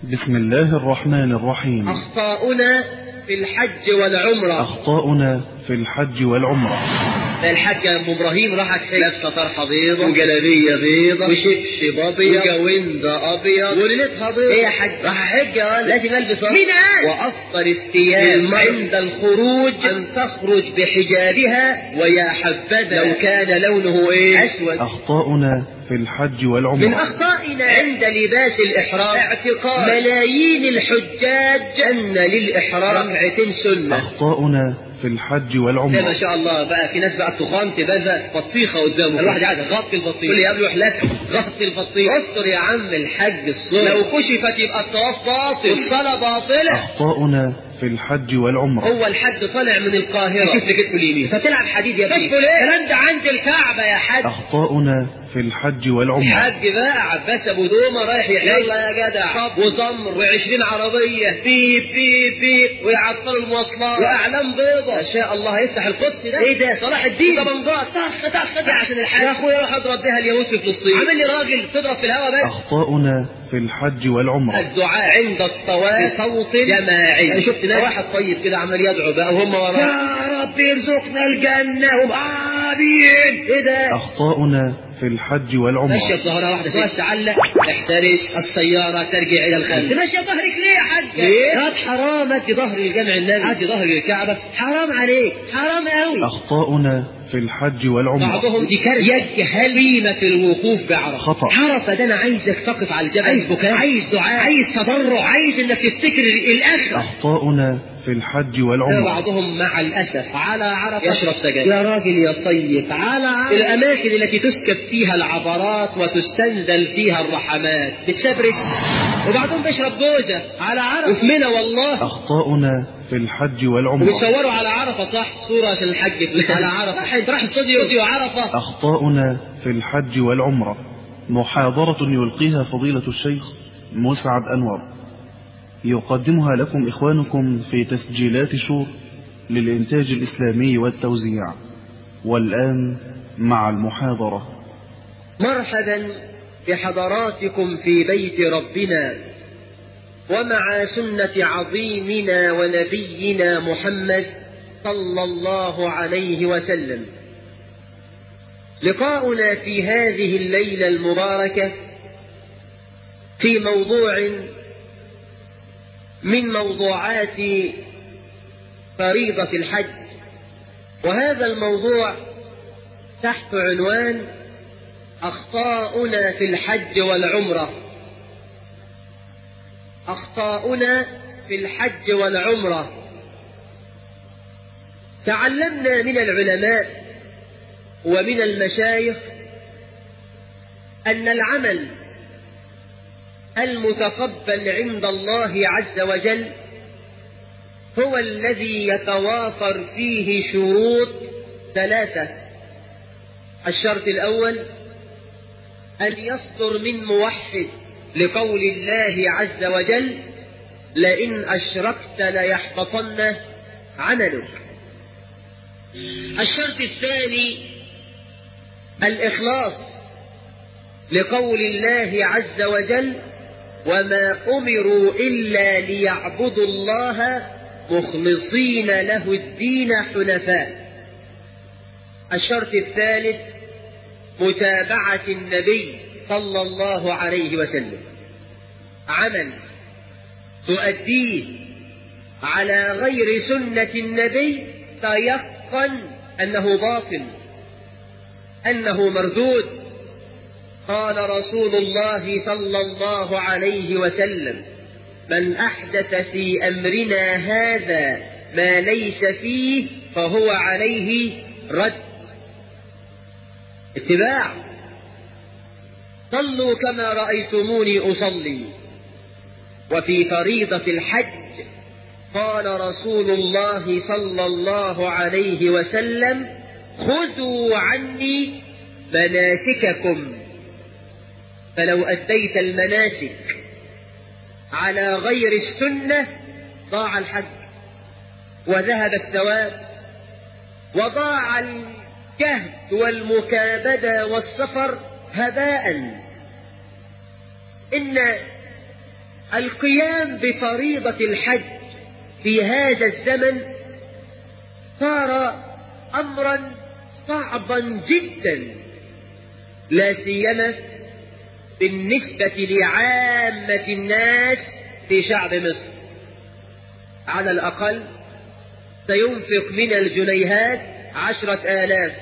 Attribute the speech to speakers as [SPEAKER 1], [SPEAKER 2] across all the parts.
[SPEAKER 1] بسم الله الرحمن الرحيم
[SPEAKER 2] أخطاؤنا في الحج والعمرة
[SPEAKER 1] أخطاؤنا في الحج والعمرة
[SPEAKER 2] الحاج يا ام ابراهيم راحت لابسه طرحه بيضه وجلابيه بيضه وشبشب ابيض وجوند ابيض وليلتها بيض ايه يا حاج راح حج يا ولد لازم البس مين قال وافضل الثياب عند الخروج ان تخرج بحجابها ويا حبذا لو كان لونه ايه اسود
[SPEAKER 1] أخطاؤنا في الحج
[SPEAKER 2] من
[SPEAKER 1] والعمرة
[SPEAKER 2] أخطائنا عند لباس الإحرام اعتقاد ملايين الحجاج أن للإحرام ركعتين سنة
[SPEAKER 1] أخطاؤنا في الحج
[SPEAKER 2] ده ما
[SPEAKER 1] والعمرة
[SPEAKER 2] شاء الله بقى في ناس بقى تخان تبذى بطيخه قدامه الواحد قاعد غطي البطيخ كل قبله يحلسها غطي البطيخ استر يا عم الحج الصوم لو كشفت يبقى الطواف باطل والصلاه باطله
[SPEAKER 1] أخطاؤنا في الحج والعمرة
[SPEAKER 2] هو الحد طالع من القاهره شوف كتفه اليمين فتلعب حديد يا كشفه ليه؟ الكلام ده عند الكعبه يا حاج
[SPEAKER 1] أخطاؤنا في الحج والعمرة
[SPEAKER 2] الحاج بقى عباس ابو دومه رايح يحج يلا يا جدع وزمر وعشرين عربيه بيب بيب بيب ويعطلوا المواصلات واعلام بيضة ما شاء الله هيفتح القدس ده ايه ده صلاح الدين ده منظار طخ طخ ده عشان الحاج يا اخويا روح اضرب بيها اليهود في فلسطين عامل لي راجل تضرب في الهواء بس
[SPEAKER 1] أخطاؤنا في الحج والعمرة
[SPEAKER 2] الدعاء عند الطواف بصوت جماعي انا شفت ناس واحد طيب كده عمال يدعو بقى وهم وراه يا رب ارزقنا الجنه هم امين ايه ده
[SPEAKER 1] أخطاؤنا في الحج والعمرة
[SPEAKER 2] ماشيه بظهرها واحده سواء تعلق احترس السياره ترجع الى الخلف ماشيه بظهرك ليه يا حاج ليه؟ يا حرام ادي ظهر الجامع النبي ادي ظهر الكعبه حرام عليك حرام قوي
[SPEAKER 1] أخطاؤنا في الحج والعمرة
[SPEAKER 2] بعضهم دي كارثه يجهل قيمه الوقوف بعرفه
[SPEAKER 1] خطأ.
[SPEAKER 2] عرفه ده انا عايزك تقف على الجبل عايز بكاء عايز دعاء عايز تضرع عايز انك تفتكر الاخره
[SPEAKER 1] أخطاؤنا في الحج
[SPEAKER 2] ده
[SPEAKER 1] والعمرة
[SPEAKER 2] بعضهم مع الأسف على عرفة يشرب سجاير يا راجل يا طيب على عرفة الأماكن التي تسكب فيها العبرات وتستنزل فيها الرحمات بتشبرس وبعضهم بيشرب جوزة على عرفة وفي منى والله
[SPEAKER 1] أخطاؤنا في الحج والعمرة
[SPEAKER 2] وبيتصوروا على عرفة صح صورة عشان الحج فلان. على عرفة صح انت رايح استوديو استوديو عرفة
[SPEAKER 1] أخطاؤنا في الحج والعمرة محاضرة يلقيها فضيلة الشيخ مسعد أنور يقدمها لكم إخوانكم في تسجيلات شور للإنتاج الإسلامي والتوزيع والآن مع المحاضرة
[SPEAKER 2] مرحبا بحضراتكم في بيت ربنا ومع سنة عظيمنا ونبينا محمد صلى الله عليه وسلم لقاؤنا في هذه الليلة المباركة في موضوع من موضوعات فريضة الحج وهذا الموضوع تحت عنوان أخطاؤنا في الحج والعمرة أخطاؤنا في الحج والعمرة تعلمنا من العلماء ومن المشايخ أن العمل المتقبل عند الله عز وجل هو الذي يتوافر فيه شروط ثلاثة الشرط الأول أن يصدر من موحد لقول الله عز وجل لئن أشركت ليحبطن عملك الشرط الثاني الإخلاص لقول الله عز وجل وما أمروا إلا ليعبدوا الله مخلصين له الدين حنفاء الشرط الثالث متابعة النبي صلى الله عليه وسلم عمل تؤديه على غير سنة النبي تيقن أنه باطل أنه مردود قال رسول الله صلى الله عليه وسلم من أحدث في أمرنا هذا ما ليس فيه فهو عليه رد اتباع صلوا كما رأيتموني أصلي وفي فريضة الحج قال رسول الله صلى الله عليه وسلم خذوا عني مناسككم فلو أديت المناسك على غير السنة ضاع الحج وذهب الثواب وضاع الجهد والمكابدة والسفر هباء إن القيام بفريضة الحج في هذا الزمن صار أمرا صعبا جدا لا سيما بالنسبة لعامة الناس في شعب مصر على الأقل سينفق من الجنيهات عشرة آلاف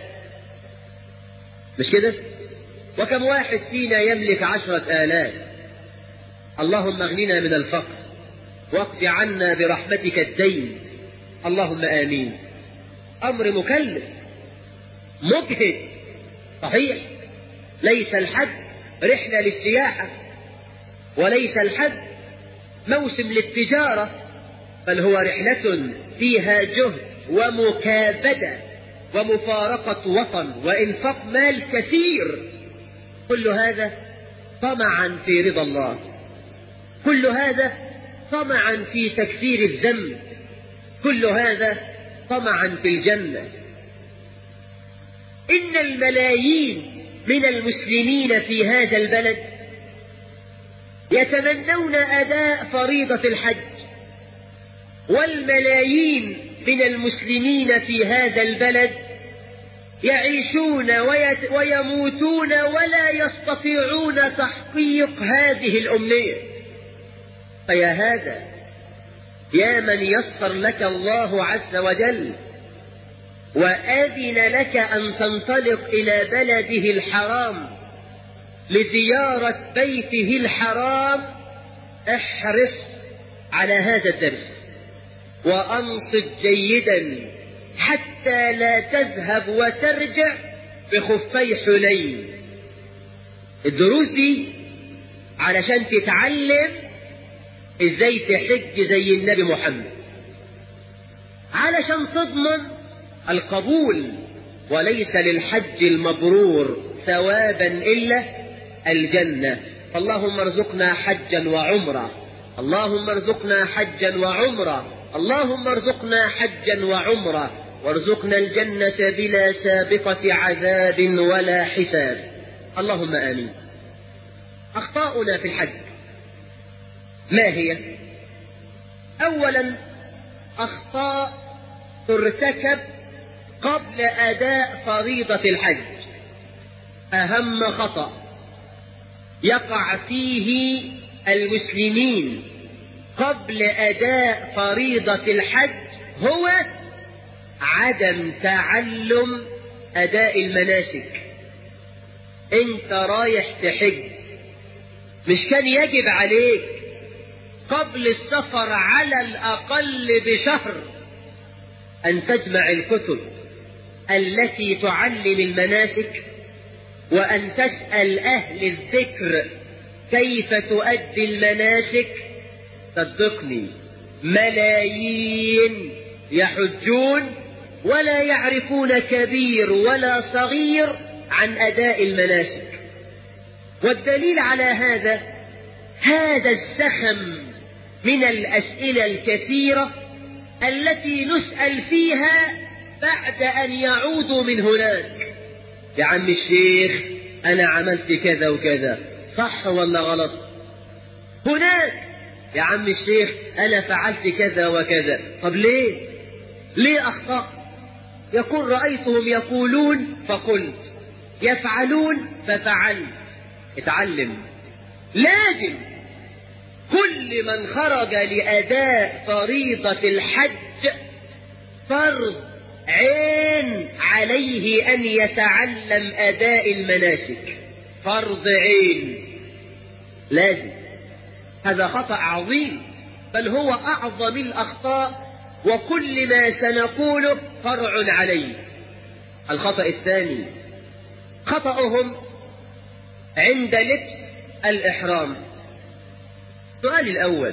[SPEAKER 2] مش كده وكم واحد فينا يملك عشرة آلاف اللهم اغننا من الفقر واقض عنا برحمتك الدين اللهم آمين أمر مكلف مجهد صحيح ليس الحج رحلة للسياحة وليس الحج موسم للتجارة بل هو رحلة فيها جهد ومكابدة ومفارقة وطن وإنفاق مال كثير كل هذا طمعا في رضا الله كل هذا طمعا في تكفير الذنب كل هذا طمعا في الجنة إن الملايين من المسلمين في هذا البلد يتمنون أداء فريضة الحج والملايين من المسلمين في هذا البلد يعيشون ويت ويموتون ولا يستطيعون تحقيق هذه الأمنية فيا هذا يا من يسر لك الله عز وجل وأذن لك أن تنطلق إلى بلده الحرام لزيارة بيته الحرام احرص على هذا الدرس وأنصت جيدا حتى لا تذهب وترجع بخفي حنين الدروس دي علشان تتعلم ازاي تحج زي النبي محمد علشان تضمن القبول وليس للحج المبرور ثوابا إلا الجنة اللهم ارزقنا حجا وعمرة اللهم ارزقنا حجا وعمرة اللهم ارزقنا حجا وعمرة وارزقنا الجنة بلا سابقة عذاب ولا حساب اللهم آمين أخطاؤنا في الحج ما هي أولا أخطاء ترتكب قبل أداء فريضة الحج أهم خطأ يقع فيه المسلمين قبل أداء فريضة الحج هو عدم تعلم أداء المناسك أنت رايح تحج مش كان يجب عليك قبل السفر على الأقل بشهر أن تجمع الكتب التي تعلم المناسك وأن تسأل أهل الذكر كيف تؤدي المناسك صدقني ملايين يحجون ولا يعرفون كبير ولا صغير عن أداء المناسك والدليل على هذا هذا الزخم من الأسئلة الكثيرة التي نسأل فيها بعد أن يعودوا من هناك يا عم الشيخ أنا عملت كذا وكذا صح ولا غلط هناك يا عم الشيخ أنا فعلت كذا وكذا طب ليه ليه أخطأ يقول رأيتهم يقولون فقلت يفعلون ففعلت اتعلم لازم كل من خرج لأداء فريضة الحج فرض عين عليه أن يتعلم أداء المناسك فرض عين لازم هذا خطأ عظيم بل هو أعظم الأخطاء وكل ما سنقوله فرع عليه الخطأ الثاني خطأهم عند لبس الإحرام السؤال الأول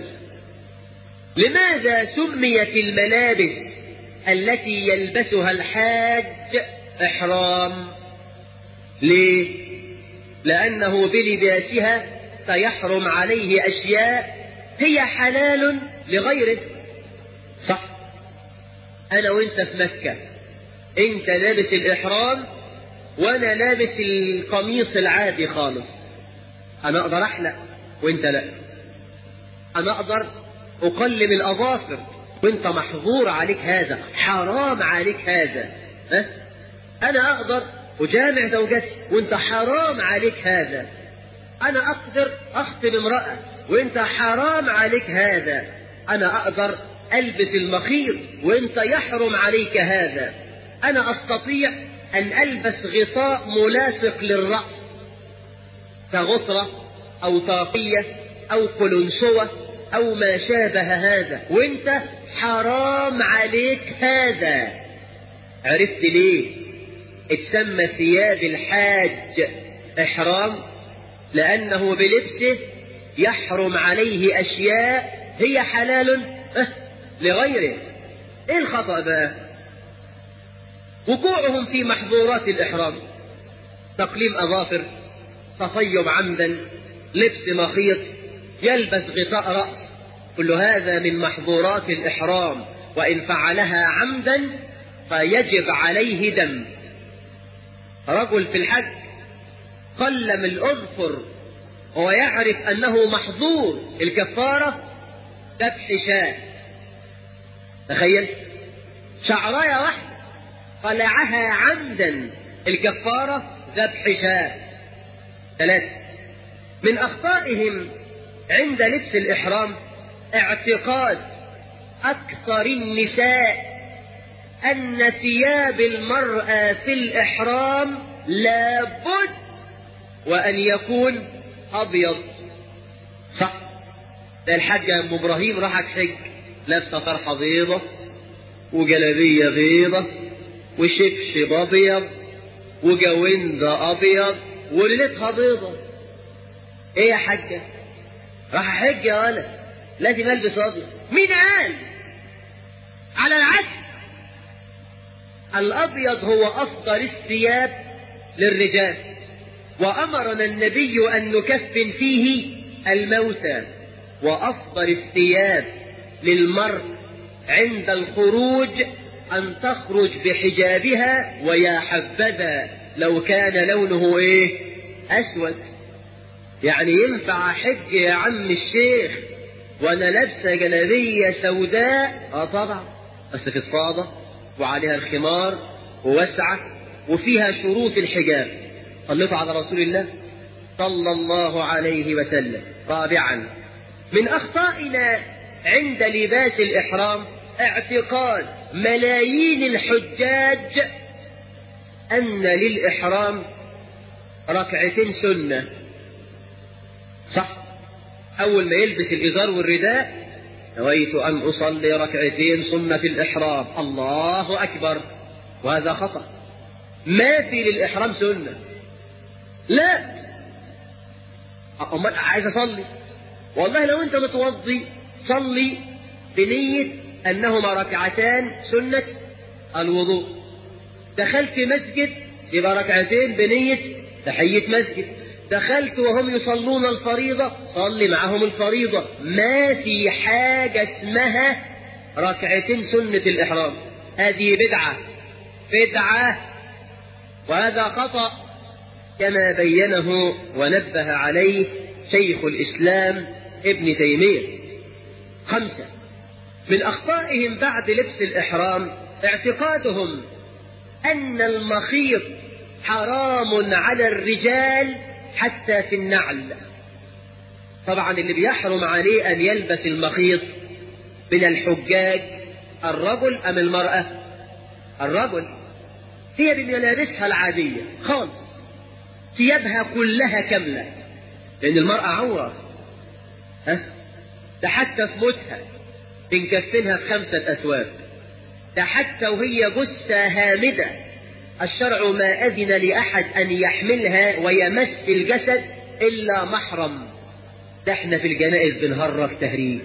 [SPEAKER 2] لماذا سميت الملابس التي يلبسها الحاج إحرام ليه لأنه بلباسها سيحرم عليه أشياء هي حلال لغيره صح أنا وأنت في مكة أنت لابس الإحرام وأنا لابس القميص العادي خالص أنا أقدر أحلق وأنت لا أنا أقدر أقلم الأظافر وأنت محظور عليك هذا حرام عليك هذا ها؟ أنا أقدر أجامع زوجتي وأنت حرام عليك هذا أنا أقدر أخطب امرأة وأنت حرام عليك هذا أنا أقدر ألبس المخيط وأنت يحرم عليك هذا أنا أستطيع أن ألبس غطاء ملاصق للرأس كغطرة أو طاقية أو قلنسوة أو ما شابه هذا وأنت حرام عليك هذا عرفت ليه اتسمى ثياب الحاج إحرام لأنه بلبسه يحرم عليه أشياء هي حلال لغيره إيه الخطأ بقى وقوعهم في محظورات الإحرام تقليم أظافر تطيب عمدا لبس مخيط يلبس غطاء رأس كل هذا من محظورات الإحرام وإن فعلها عمدا فيجب عليه دم رجل في الحج قلم الأظفر وهو يعرف أنه محظور الكفارة ذبح شاة تخيل شعراية واحدة قلعها عمدا الكفارة ذبح شاة ثلاثة من أخطائهم عند لبس الإحرام اعتقاد أكثر النساء أن ثياب المرأة في الإحرام لابد وأن يكون أبيض صح ده الحاج أم إبراهيم راحت حج لابسة طرحة بيضة وجلابية بيضة وشبشب أبيض وجوندة أبيض وليلتها بيضة إيه يا حاجة؟ راح حج يا ولد لازم ألبس أبيض مين قال؟ على العكس الأبيض هو أفضل الثياب للرجال وأمرنا النبي أن نكفن فيه الموتى وأفضل الثياب للمرء عند الخروج أن تخرج بحجابها ويا حبذا لو كان لونه إيه أسود يعني ينفع حج يا عم الشيخ وأنا لابسة جلابية سوداء آه طبعا بس في الصادة وعليها الخمار ووسعة وفيها شروط الحجاب صليتوا على رسول الله صلى الله عليه وسلم رابعا من أخطائنا عند لباس الإحرام اعتقاد ملايين الحجاج أن للإحرام ركعتين سنة صح أول ما يلبس الإزار والرداء نويت أن أصلي ركعتين سنة الإحرام الله أكبر وهذا خطأ ما في للإحرام سنة لا أمال عايز أصلي والله لو أنت متوضي صلي بنية أنهما ركعتان سنة الوضوء دخلت مسجد يبقى ركعتين بنية تحية مسجد دخلت وهم يصلون الفريضة صلي معهم الفريضة ما في حاجة اسمها ركعتين سنة الإحرام هذه بدعة بدعة وهذا خطأ كما بينه ونبه عليه شيخ الإسلام ابن تيمية خمسة من أخطائهم بعد لبس الإحرام اعتقادهم أن المخيط حرام على الرجال حتى في النعل طبعا اللي بيحرم عليه أن يلبس المخيط من الحجاج الرجل أم المرأة الرجل هي بملابسها العادية خالص ثيابها كلها كاملة لأن المرأة عورة ها ده حتى في موتها بنكفنها في خمسة أثواب ده حتى وهي جثة هامدة الشرع ما أذن لأحد أن يحملها ويمس الجسد إلا محرم ده احنا في الجنائز بنهرج تهريج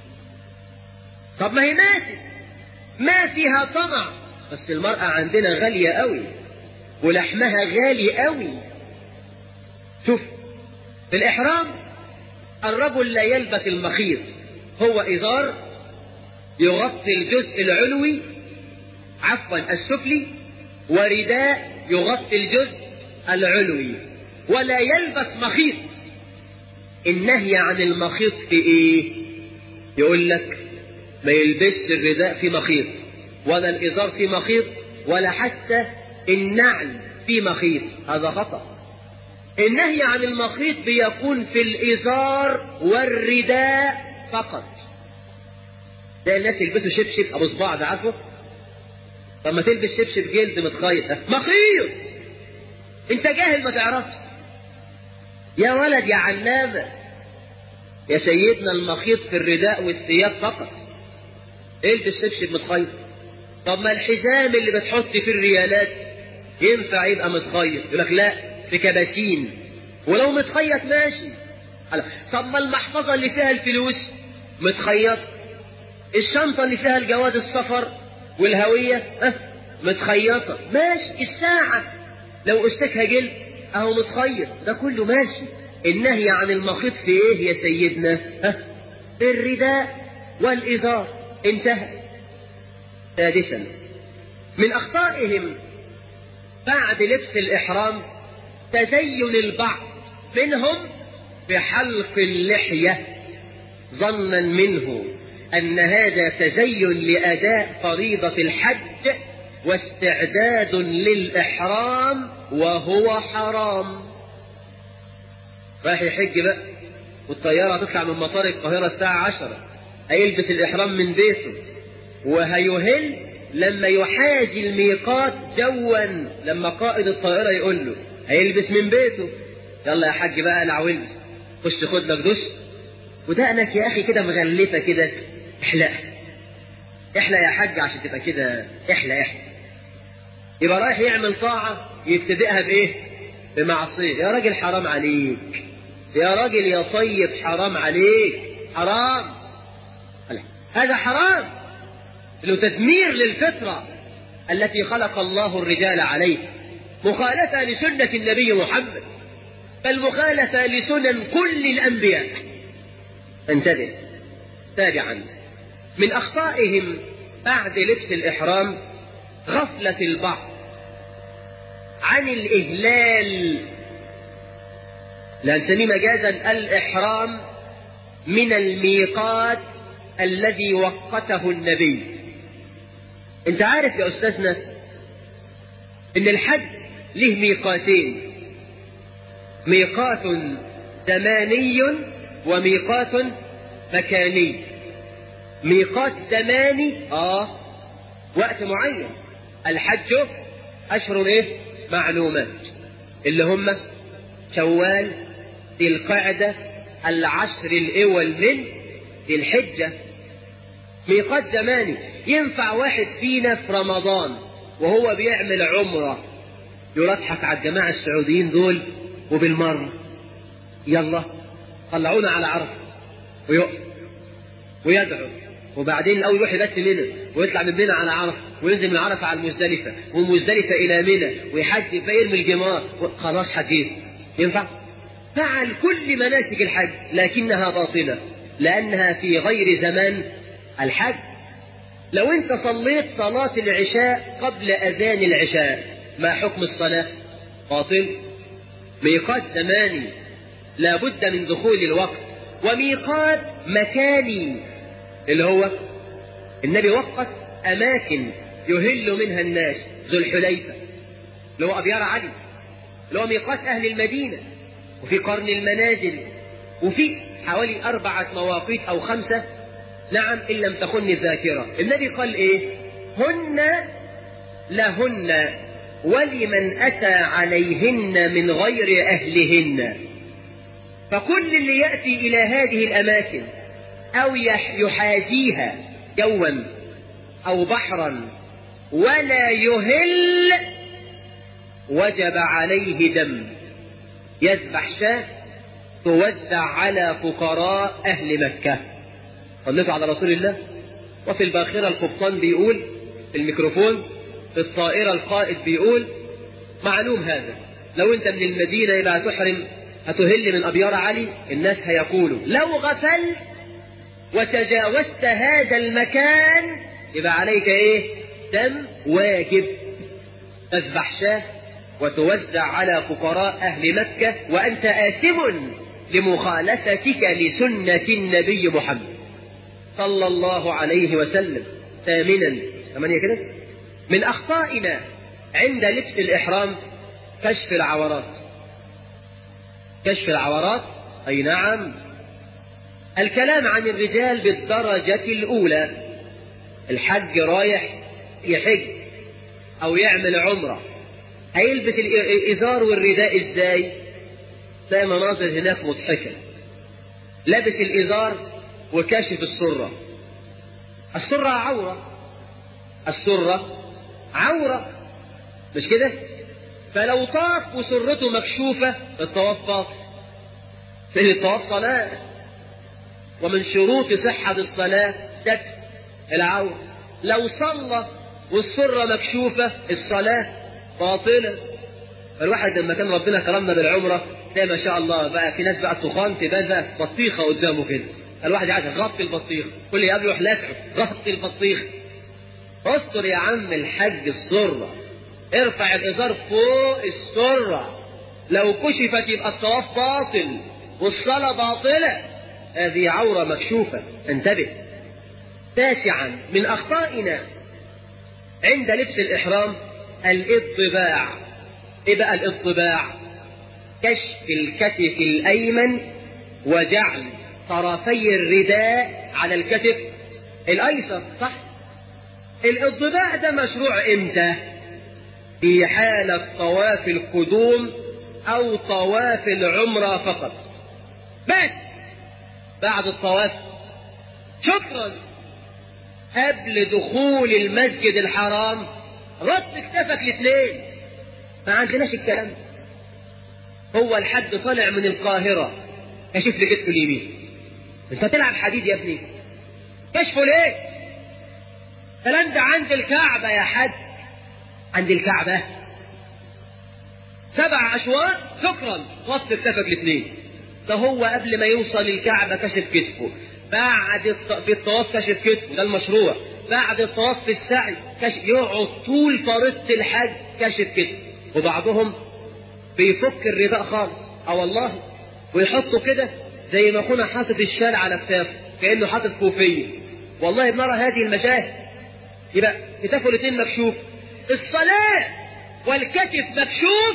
[SPEAKER 2] طب ما هي ماتت ما فيها طمع بس المرأة عندنا غالية قوي ولحمها غالي قوي شوف في الإحرام الرجل لا يلبس المخيط هو إزار يغطي الجزء العلوي عفوا السفلي ورداء يغطي الجزء العلوي ولا يلبس مخيط النهي عن المخيط في ايه يقول لك ما يلبسش الرداء في مخيط ولا الإزار في مخيط ولا حتى النعل في مخيط هذا خطأ النهي عن المخيط بيكون في الإزار والرداء فقط ده الناس يلبسوا شبشب أبو صباع ده عارفه طب ما تلبس شبشب جلد متخيط مخيط انت جاهل ما تعرفش يا ولد يا علامة يا سيدنا المخيط في الرداء والثياب فقط البس شبشب متخيط طب ما الحزام اللي بتحط فيه الريالات ينفع يبقى متخيط يقول لك لا في كباسين ولو متخيط ماشي طب ما المحفظة اللي فيها الفلوس متخيط الشنطة اللي فيها الجواز السفر والهوية أه متخيطة ماشي الساعة لو استكها جلد اهو متخيط ده كله ماشي النهي عن المخيط في ايه يا سيدنا ها الرداء والازار انتهى سادسا من اخطائهم بعد لبس الاحرام تزين البعض منهم بحلق اللحيه ظنا منه ان هذا تزين لاداء فريضه الحج واستعداد للإحرام وهو حرام رايح يحج بقى والطيارة هتطلع من مطار القاهرة الساعة عشرة هيلبس الإحرام من بيته وهيهل لما يحاذي الميقات جوا لما قائد الطائرة يقول له هيلبس من بيته يلا يا حاج بقى الع والبس خش خد لك دش ودقنك يا أخي كده مغلفة كده احلقها احلى يا حاج عشان تبقى كده احلى احلى يبقى رايح يعمل طاعة يبتدئها بإيه؟ بمعصية يا راجل حرام عليك يا راجل يا طيب حرام عليك حرام هذا حرام له تدمير للفطرة التي خلق الله الرجال عليه مخالفة لسنة النبي محمد بل مخالفة لسنن كل الأنبياء انتبه تابعا من أخطائهم بعد لبس الإحرام غفلة البعض عن الإهلال لا نسميه مجازا الإحرام من الميقات الذي وقته النبي انت عارف يا أستاذنا ان الحج له ميقاتين ميقات زماني وميقات مكاني ميقات زماني اه وقت معين الحج اشهر ايه معلومات اللي هم شوال ذي القعده العشر الاول من ذي الحجه ميقات زماني ينفع واحد فينا في رمضان وهو بيعمل عمره يضحك على الجماعه السعوديين دول وبالمره يلا طلعونا على عرفه ويقف ويدعو وبعدين الاول يروح يبات منى ويطلع من منى على عرفه وينزل من عرفه على المزدلفه ومن مزدلفه الى منى ويحج فيرمي الجمار خلاص حجيت ينفع؟ فعل كل مناسك الحج لكنها باطله لانها في غير زمان الحج لو انت صليت صلاه العشاء قبل اذان العشاء ما حكم الصلاه؟ باطل ميقات زماني لا بد من دخول الوقت وميقات مكاني اللي هو النبي وقت أماكن يهل منها الناس ذو الحليفة اللي هو أبيار علي اللي هو ميقات أهل المدينة وفي قرن المنازل وفي حوالي أربعة مواقيت أو خمسة نعم إن لم تخن الذاكرة النبي قال إيه هن لهن ولمن أتى عليهن من غير أهلهن فكل اللي يأتي إلى هذه الأماكن أو يحاذيها جوا أو بحرا ولا يهل وجب عليه دم يذبح شاة توزع على فقراء أهل مكة صليتوا على رسول الله وفي الباخرة القبطان بيقول في الميكروفون في الطائرة القائد بيقول معلوم هذا لو انت من المدينة يبقى هتحرم هتهل من أبيار علي الناس هيقولوا لو غفلت وتجاوزت هذا المكان يبقى عليك ايه دم واجب تذبح شاه وتوزع على فقراء أهل مكة وأنت آثم لمخالفتك لسنة النبي محمد صلى الله عليه وسلم ثامنا ثمانية كده من أخطائنا عند لبس الإحرام كشف العورات كشف العورات أي نعم الكلام عن الرجال بالدرجة الأولى الحج رايح يحج أو يعمل عمرة هيلبس الإزار والرداء إزاي تلاقي مناظر هناك مضحكة لابس الإزار وكاشف السرة السرة عورة السرة عورة مش كده فلو طاف وسرته مكشوفة الطواف باطل لأن الطواف صلاة ومن شروط صحة الصلاة ستر العورة لو صلى والسرة مكشوفة الصلاة باطلة الواحد لما كان ربنا كرمنا بالعمرة تلاقي ما شاء الله بقى في ناس بقى تخان تبان بقى بطيخة قدامه كده الواحد عايز غطي البطيخ كل يقابله يروح لاسعه غطي البطيخ استر يا عم الحج السرة ارفع الازار فوق السرة لو كشفت يبقى الطواف باطل والصلاة باطلة هذه عورة مكشوفة انتبه تاسعا من أخطائنا عند لبس الإحرام الاطباع إيه بقى الاطباع كشف الكتف الأيمن وجعل طرفي الرداء على الكتف الأيسر صح الاطباع ده مشروع امتى في حالة طواف القدوم أو طواف العمرة فقط بس بعد الطواف شكرا قبل دخول المسجد الحرام غط كتفك الاثنين ما عندناش الكلام هو الحد طالع من القاهرة كشف لي كتفه اليمين انت تلعب حديد يا ابني كشفه ليه الكلام ده عند الكعبة يا حد عند الكعبة سبع أشواط شكرا غط كتفك الاثنين ده هو قبل ما يوصل الكعبة كشف كتفه بعد الط... في الطواف كشف كتفه ده المشروع بعد الطواف في السعي كشف يقعد طول فريضة الحج كشف كتفه وبعضهم بيفك الرداء خالص اه والله ويحطه كده زي ما كنا حاطط الشال على كتافه كانه حاطط كوفيه والله بنرى هذه المشاهد يبقى كتافه الاثنين مكشوف الصلاه والكتف مكشوف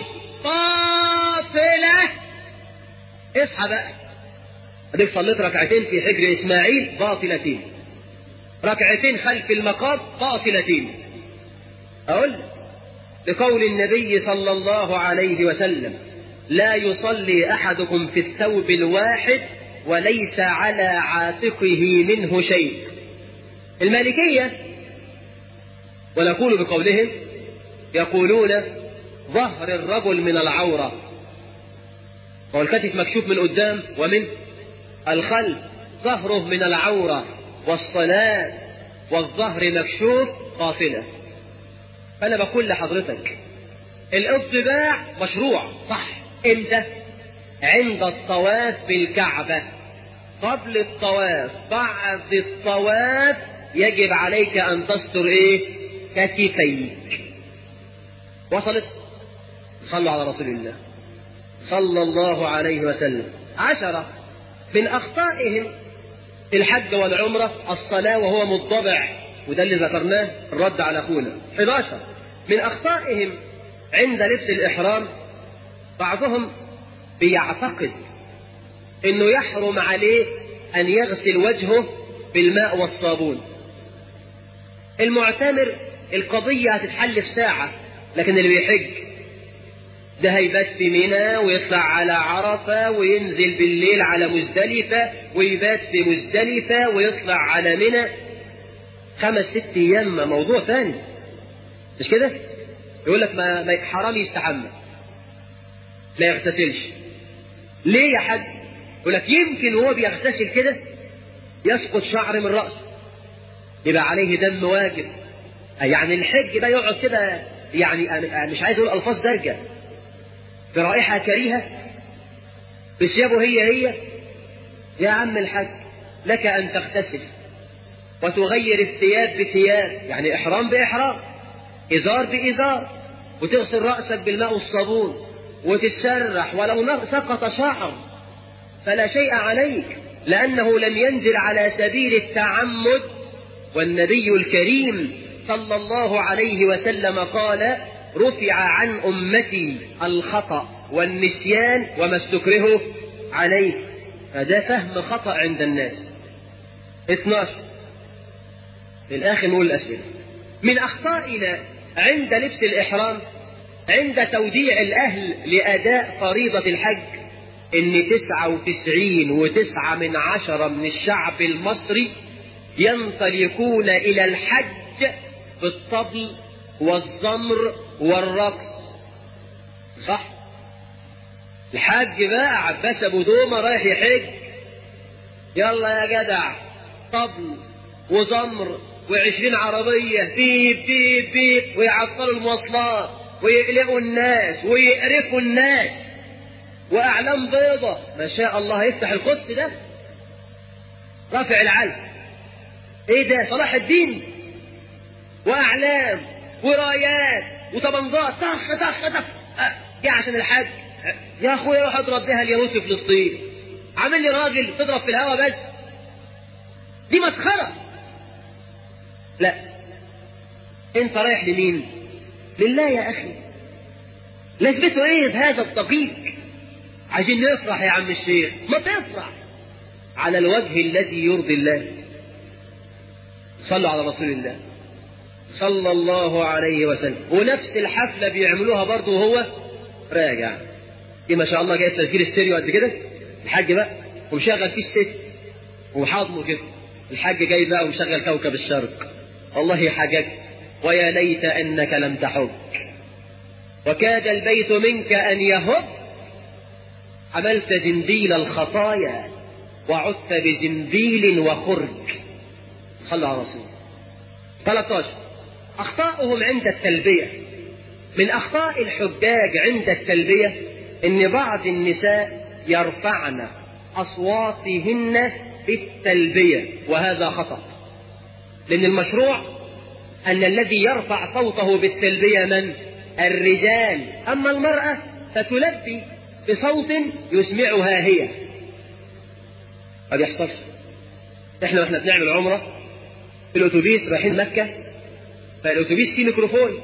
[SPEAKER 2] باطله اصحى بقى اديك صليت ركعتين في حجر اسماعيل باطلتين ركعتين خلف المقام باطلتين اقول لقول النبي صلى الله عليه وسلم لا يصلي احدكم في الثوب الواحد وليس على عاتقه منه شيء المالكيه ونقول بقولهم يقولون ظهر الرجل من العوره هو الكتف مكشوف من قدام ومن الخلف ظهره من العورة والصلاة والظهر مكشوف قافلة فأنا بقول لحضرتك الاطباع مشروع صح امتى عند الطواف بالكعبة قبل الطواف بعد الطواف يجب عليك أن تستر إيه كتفيك وصلت صلوا على رسول الله صلى الله عليه وسلم عشرة من أخطائهم في الحج والعمرة الصلاة وهو مضطبع وده اللي ذكرناه الرد على أخونا 11 من أخطائهم عند لبس الإحرام بعضهم بيعتقد إنه يحرم عليه أن يغسل وجهه بالماء والصابون المعتمر القضية هتتحل في ساعة لكن اللي بيحج ده هيبات في منى ويطلع على عرفة وينزل بالليل على مزدلفة ويبات في مزدلفة ويطلع على منى خمس ست أيام موضوع ثاني مش كده؟ يقول لك ما, ما حرام يستحمى لا يغتسلش ليه يا حاج؟ يقول لك يمكن وهو بيغتسل كده يسقط شعر من رأسه يبقى عليه دم واجب يعني الحج ده يقعد كده يعني مش عايز اقول الفاظ دارجه برائحة كريهة بثيابه هي هي يا عم الحاج لك أن تغتسل وتغير الثياب بثياب يعني إحرام بإحرام إزار بإزار وتغسل رأسك بالماء والصابون وتتسرح ولو سقط شعر فلا شيء عليك لأنه لم ينزل على سبيل التعمد والنبي الكريم صلى الله عليه وسلم قال رفع عن أمتي الخطأ والنسيان وما استكرهوا عليه فده فهم خطأ عند الناس 12 في الآخر نقول الأسئلة من أخطائنا عند لبس الإحرام عند توديع الأهل لأداء فريضة الحج إن تسعة وتسعين وتسعة من عشرة من الشعب المصري ينطلقون إلى الحج بالطبل والزمر والرقص صح الحاج بقى عباس ابو دومه رايح يحج يلا يا جدع طبل وزمر وعشرين عربية بيب بيب بيب ويعطلوا المواصلات ويقلقوا الناس ويقرفوا الناس وأعلام بيضة ما شاء الله يفتح القدس ده رافع العلم ايه ده صلاح الدين وأعلام ورايات وطبنجات طخ طخ طخ جه عشان الحج يا اخويا روح اضرب بيها اليهود في فلسطين عامل لي راجل تضرب في الهوا بس دي مسخرة لا انت رايح لمين لله يا اخي لازمته ايه بهذا الدقيق عايزين نفرح يا عم الشيخ ما تفرح على الوجه الذي يرضي الله صلوا على رسول الله صلى الله عليه وسلم ونفس الحفلة بيعملوها برضه وهو راجع دي ما شاء الله جايب تسجيل استيريو قد كده الحاج بقى ومشغل فيه الست وحاضنه كده الحاج جاي بقى ومشغل كوكب الشرق والله حججت ويا ليت انك لم تحج وكاد البيت منك ان يهب حملت زنبيل الخطايا وعدت بزنبيل وخرج صلى على رسول 13 اخطاؤهم عند التلبيه من اخطاء الحجاج عند التلبيه ان بعض النساء يرفعن اصواتهن بالتلبيه وهذا خطا لان المشروع ان الذي يرفع صوته بالتلبيه من الرجال اما المراه فتلبي بصوت يسمعها هي ما بيحصلش احنا واحنا بنعمل عمره في الاتوبيس رايحين مكه فالاتوبيس فيه ميكروفون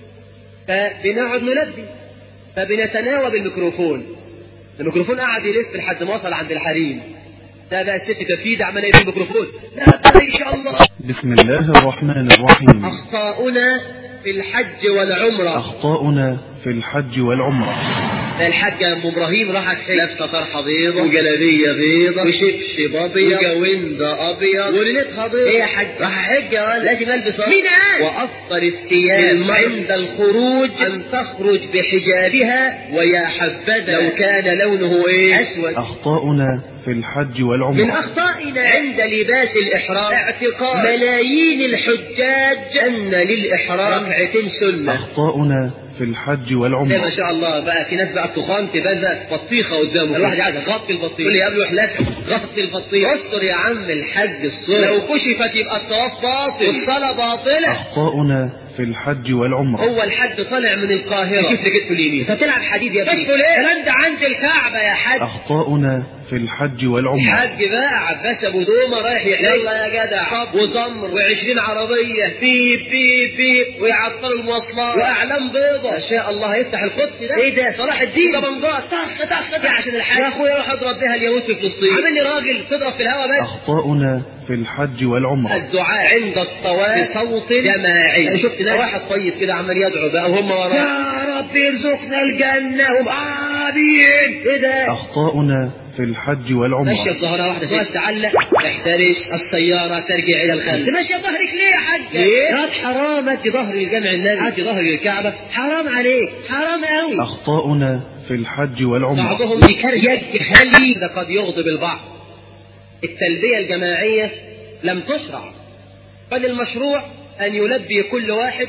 [SPEAKER 2] فبنقعد نلبي فبنتناوب الميكروفون الميكروفون قعد يلف لحد ما وصل عند الحريم ده بقى الست تفيدة عمال يقول الميكروفون لا ان شاء الله
[SPEAKER 1] بسم الله الرحمن الرحيم
[SPEAKER 2] اخطاؤنا في الحج والعمره
[SPEAKER 1] أخطاؤنا في الحج والعمرة
[SPEAKER 2] الحاجة ام ابراهيم راحت لابسه طرحه بيضه وجلابيه بيضه وشبشب ابيض وجوند ابيض وليلتها بيض ايه يا حاج راح حج يا ولد لازم البس مين قال وافطر الثياب عند الخروج ان تخرج بحجابها ويا حبذا لو كان لونه ايه اسود
[SPEAKER 1] أخطاؤنا في الحج
[SPEAKER 2] من
[SPEAKER 1] والعمرة
[SPEAKER 2] أخطائنا عند لباس الإحرام اعتقاد ملايين الحجاج أن للإحرام ركعتين سنة
[SPEAKER 1] أخطاؤنا في الحج
[SPEAKER 2] إيه ما
[SPEAKER 1] والعمرة
[SPEAKER 2] شاء الله بقى في ناس بقى تخان تبدا بطيخه قدامه الواحد قاعد غطي البطيخ يقول لي قبله احلاس غطي البطيخ استر يا عم الحج الصور لو كشفت يبقى الطواف باطل والصلاه باطله
[SPEAKER 1] أخطاؤنا في الحج والعمرة
[SPEAKER 2] هو الحج طالع من القاهره كتف كتف اليمين انت بتلعب حديد يا ابني كشفه ليه؟ الكلام ده عند الكعبه يا حاج
[SPEAKER 1] أخطاؤنا في الحج والعمرة
[SPEAKER 2] الحاج بقى عباس ابو دومه رايح يحج يلا يا جدع وزمر و20 عربيه بيب بيب بيب ويعطلوا المواصلات واعلام بيضه ما شاء الله هيفتح القدس ده ايه ده صلاح الدين طبنجات طخ طخ طخ عشان الحج يا اخويا روح اضرب بيها اليهود في فلسطين عامل لي راجل تضرب في الهوا بس
[SPEAKER 1] أخطاؤنا في الحج والعمرة
[SPEAKER 2] الدعاء عند الطواف بصوت جماعي انا شفت ناس واحد طيب كده عمال يدعو بقى وهم وراه يا رب ارزقنا الجنه هم امين ايه ده
[SPEAKER 1] أخطاؤنا في الحج والعمرة
[SPEAKER 2] ماشية بظهرها واحدة ست تعلق احترس السيارة ترجع إلى الخلف ماشية بظهرك ليه يا حاج؟ ليه؟ قال حرام ادي ظهر الجامع النبي ادي ظهر الكعبة حرام عليك حرام قوي
[SPEAKER 1] أخطاؤنا في الحج والعمرة
[SPEAKER 2] بعضهم يكريك خلي ده قد يغضب البعض التلبية الجماعية لم تشرع بل المشروع أن يلبي كل واحد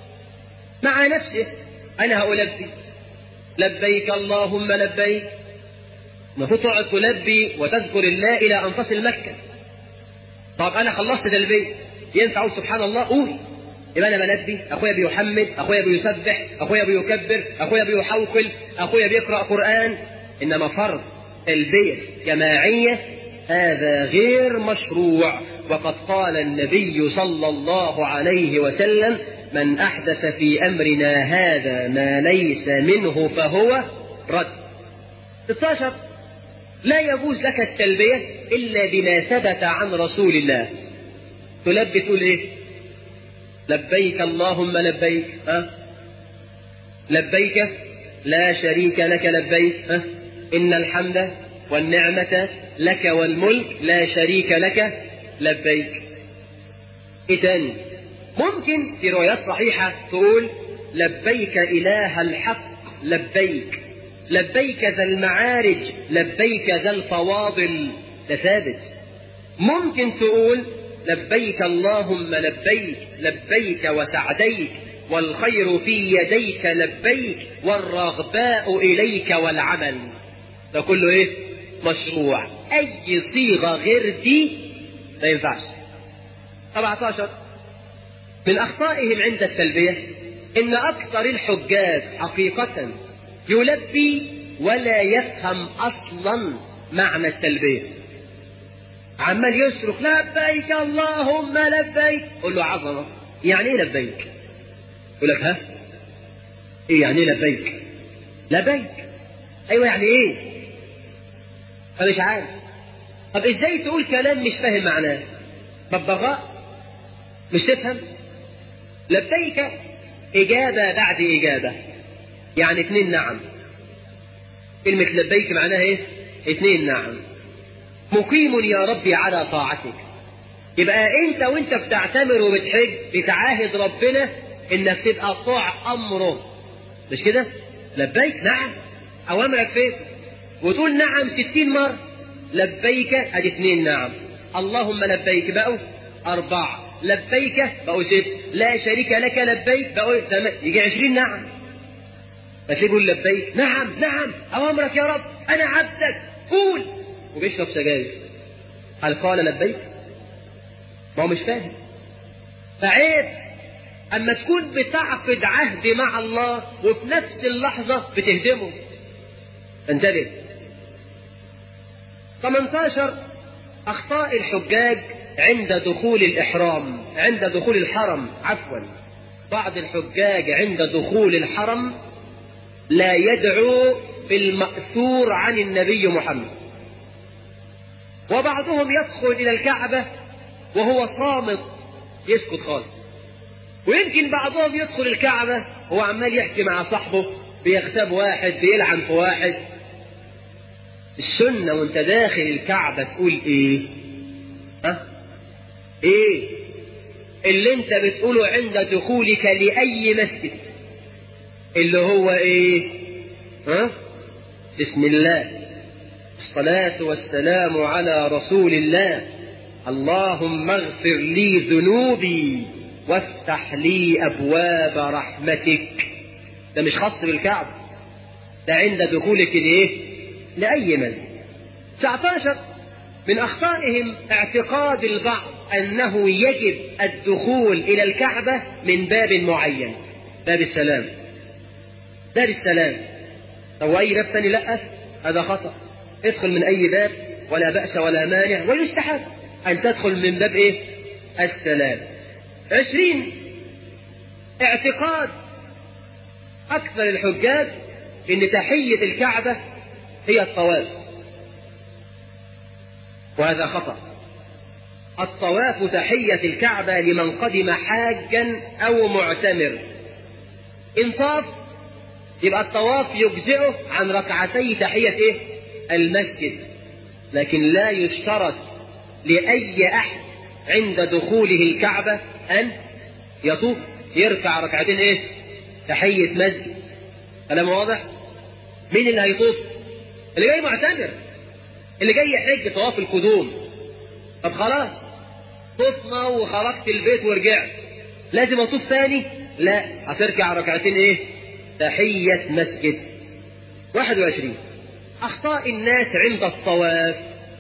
[SPEAKER 2] مع نفسه أنا هألبي لبيك اللهم لبيك المفروض تقعد تلبي وتذكر الله إلى أن تصل مكة طب أنا خلصت تلبية ينفع أقول سبحان الله قول يبقى أنا بلبي أخويا بيحمد أخويا بيسبح أخويا بيكبر أخويا بيحوقل أخويا بيقرأ قرآن إنما فرض تلبية جماعية هذا غير مشروع وقد قال النبي صلى الله عليه وسلم من أحدث في أمرنا هذا ما ليس منه فهو رد 16 لا يجوز لك التلبية إلا بما ثبت عن رسول الله تلبي تقول إيه لبيك اللهم لبيك ها لبيك لا شريك لك لبيك ها إن الحمد والنعمة لك والملك لا شريك لك لبيك إيه تاني ممكن في روايات صحيحة تقول لبيك إله الحق لبيك لبيك ذا المعارج لبيك ذا الفواضل ده ثابت ممكن تقول لبيك اللهم لبيك لبيك وسعديك والخير في يديك لبيك والرغباء إليك والعمل ده كله إيه مشروع أي صيغة غير دي ما ينفعش 17 من أخطائهم عند التلبية إن أكثر الحجاج حقيقة يلبي ولا يفهم أصلا معنى التلبية عمال يصرخ لبيك اللهم لبيك قل له عظمة يعني ايه لبيك يقول لك ها ايه يعني ايه لبيك لبيك ايوه يعني ايه فمش عارف طب ازاي تقول كلام مش فاهم معناه ببغاء مش تفهم لبيك إجابة بعد إجابة يعني اثنين نعم كلمة لبيك معناها ايه اثنين نعم مقيم يا ربي على طاعتك يبقى انت وانت بتعتمر وبتحج بتعاهد ربنا انك تبقى طاع امره مش كده لبيك نعم اوامرك فين وتقول نعم ستين مرة لبيك ادي اثنين نعم اللهم لبيك بقوا اربعة لبيك بقوا ست لا شريك لك لبيك بقوا ثمان يجي عشرين نعم فتلاقيه يقول لبيك نعم نعم اوامرك يا رب انا عبدك قول وبيشرب سجاير هل قال لبيك ما هو مش فاهم فعيب اما تكون بتعقد عهد مع الله وفي نفس اللحظة بتهدمه انتبه 18 اخطاء الحجاج عند دخول الاحرام عند دخول الحرم عفوا بعض الحجاج عند دخول الحرم لا يدعو بالمأثور عن النبي محمد وبعضهم يدخل إلى الكعبة وهو صامت يسكت خالص ويمكن بعضهم يدخل الكعبة هو عمال يحكي مع صاحبه بيغتاب واحد بيلعن في واحد السنة وانت داخل الكعبة تقول ايه ها ايه اللي انت بتقوله عند دخولك لأي مسجد اللي هو ايه ها بسم الله الصلاة والسلام على رسول الله اللهم اغفر لي ذنوبي وافتح لي أبواب رحمتك ده مش خاص بالكعبة ده عند دخولك لإيه لأي مسجد 19 من أخطائهم اعتقاد البعض أنه يجب الدخول إلى الكعبة من باب معين باب السلام باب السلام طب أي باب ثاني لا هذا خطأ ادخل من أي باب ولا بأس ولا مانع ويستحب أن تدخل من باب إيه السلام عشرين اعتقاد أكثر الحجاج إن تحية الكعبة هي الطواف وهذا خطأ الطواف تحية الكعبة لمن قدم حاجا أو معتمر إن طاف يبقى الطواف يجزئه عن ركعتي تحية إيه؟ المسجد لكن لا يشترط لأي أحد عند دخوله الكعبة أن يطوف يركع ركعتين إيه؟ تحية مسجد كلام واضح؟ مين اللي هيطوف؟ اللي جاي معتمر اللي جاي يحج طواف القدوم طب خلاص طفنا وخرجت البيت ورجعت لازم اطوف تاني لا هتركع ركعتين ايه تحية مسجد 21 اخطاء الناس عند الطواف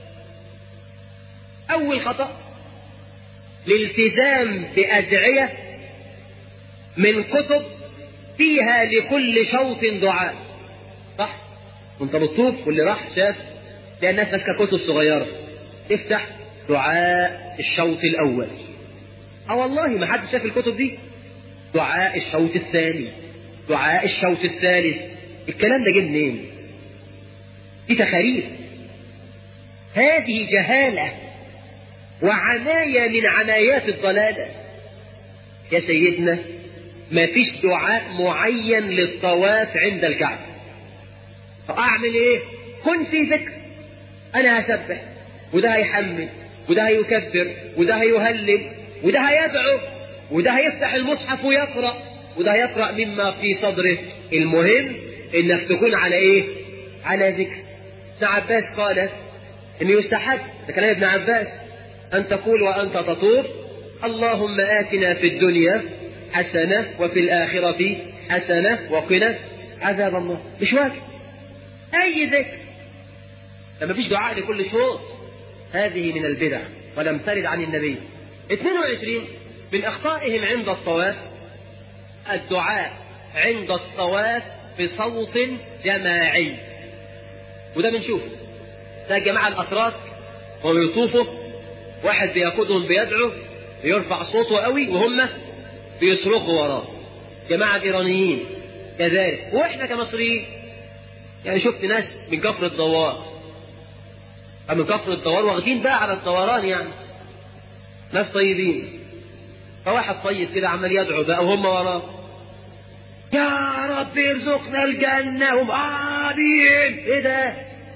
[SPEAKER 2] اول خطأ الالتزام بأدعية من كتب فيها لكل شوط دعاء صح وانت بتطوف واللي راح شاف تلاقي الناس ماسكه كتب صغيره افتح دعاء الشوط الأول اه والله ما حد شاف الكتب دي دعاء الشوط الثاني دعاء الشوط الثالث الكلام ده جه منين دي تخاريف هذه جهالة وعناية من عنايات الضلالة يا سيدنا ما فيش دعاء معين للطواف عند الكعبة فأعمل ايه كن في ذكر انا هسبح وده هيحمد وده هيكبر وده هيهلل وده هيدعو وده هيفتح المصحف ويقرأ وده هيقرأ مما في صدره المهم انك تكون على ايه على ذكر ابن عباس قال ان يستحب ده كلام ابن عباس ان تقول وانت تطوف اللهم آتنا في الدنيا حسنة وفي الآخرة حسنة وقنا عذاب الله مش واجب أي ذكر لما فيش دعاء لكل شوط هذه من البدع ولم ترد عن النبي 22 من أخطائهم عند الطواف الدعاء عند الطواف بصوت جماعي وده بنشوف ده جماعة الأتراك وهم يطوفوا واحد بيقودهم بيدعو بيرفع صوته قوي وهم بيصرخوا وراه جماعة الإيرانيين كذلك وإحنا كمصريين يعني شفت ناس من كفر الدوار من كفر الدوار واخدين بقى على الدوران يعني ناس طيبين فواحد طيب كده عمال يدعو بقى وهم وراه يا رب ارزقنا الجنة وهم آمين ايه ده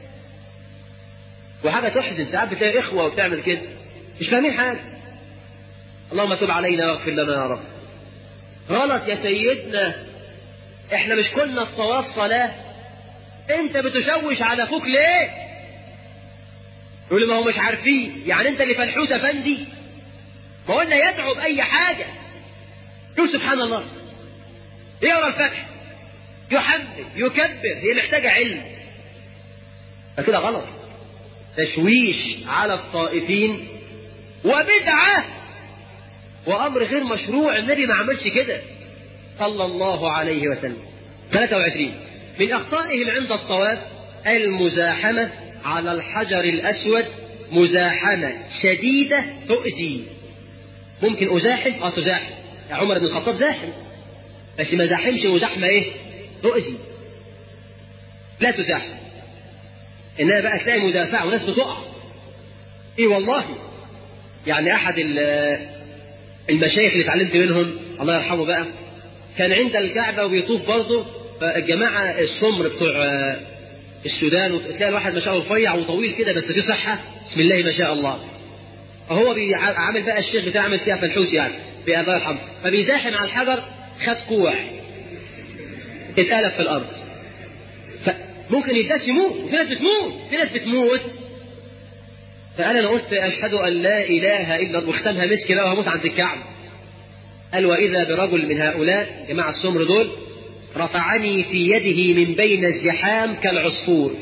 [SPEAKER 2] وحاجة تحزن ساعات بتلاقي إخوة وبتعمل كده مش فاهمين حاجة اللهم تب علينا واغفر لنا يا رب غلط يا سيدنا احنا مش كنا الطواف صلاة انت بتشوش على اخوك ليه يقول لي ما هو مش عارفين يعني انت اللي فلحوس افندي ما قلنا يدعو باي حاجة شوف سبحان الله يقرا الفتح يحمد يكبر هي محتاجة علم فكده غلط تشويش على الطائفين وبدعة وأمر غير مشروع النبي ما عملش كده صلى الله عليه وسلم 23 من أخطائهم عند الطواف المزاحمة على الحجر الأسود مزاحمة شديدة تؤذي ممكن أزاحم أه تزاحم يا عمر بن الخطاب زاحم بس ما زاحمش مزاحمة إيه تؤذي لا تزاحم إنها بقى تلاقي مدافع وناس بتقع إيه والله يعني أحد المشايخ اللي اتعلمت منهم الله يرحمه بقى كان عند الكعبة وبيطوف برضه فالجماعة السمر بتوع السودان وتلاقي الواحد ما شاء الله رفيع وطويل كده بس في صحة بسم الله ما شاء الله فهو عامل بقى الشيخ بتاعه عامل فيها فلحوس يعني الله يرحمه فبيزاحم على الحجر خد كوع اتقلب في الأرض فممكن الناس يموت وفي ناس بتموت في ناس بتموت فقال انا قلت اشهد ان لا اله الا الله واختمها مسك بقى وهموت عند الكعبه قال واذا برجل من هؤلاء جماعه السمر دول رفعني في يده من بين الزحام كالعصفور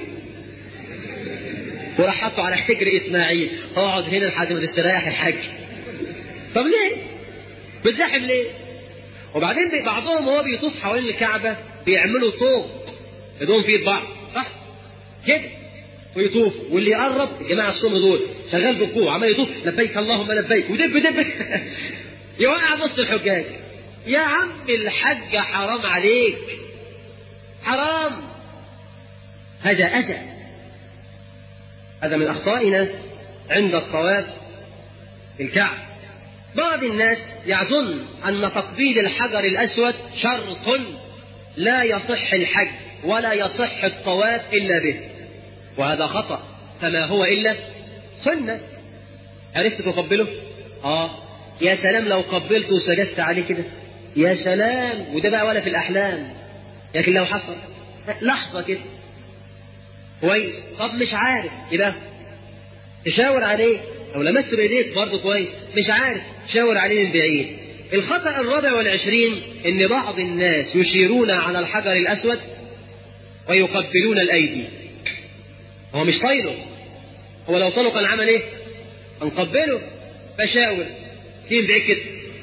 [SPEAKER 2] وراح حطه على حجر اسماعيل اقعد هنا لحد ما تستريح الحج طب ليه؟ بتزاحم ليه؟ وبعدين بعضهم وهو بيطوف حوالين الكعبه بيعملوا طوق ايدهم في ايد بعض صح؟ كده ويطوف واللي يقرب الجماعه الصم دول شغال بالقوه عمال يطوف لبيك اللهم لبيك ودب دب يوقع نص الحجاج يا عم الحج حرام عليك حرام هذا اذى هذا من اخطائنا عند الطواف في الكعب بعض الناس يظن ان تقبيل الحجر الاسود شرط لا يصح الحج ولا يصح الطواف الا به وهذا خطأ فما هو إلا سنة عرفت تقبله؟ آه يا سلام لو قبلته وسجدت عليه كده يا سلام وده بقى ولا في الأحلام لكن لو حصل لحظة كده كويس طب مش عارف يبقى تشاور عليه لو لمست بإيديك برضه كويس مش عارف شاور عليه من بعيد الخطأ الرابع والعشرين إن بعض الناس يشيرون على الحجر الأسود ويقبلون الأيدي هو مش طايله هو لو طاله كان عمل ايه؟ هنقبله بشاور تيجي بعيد كده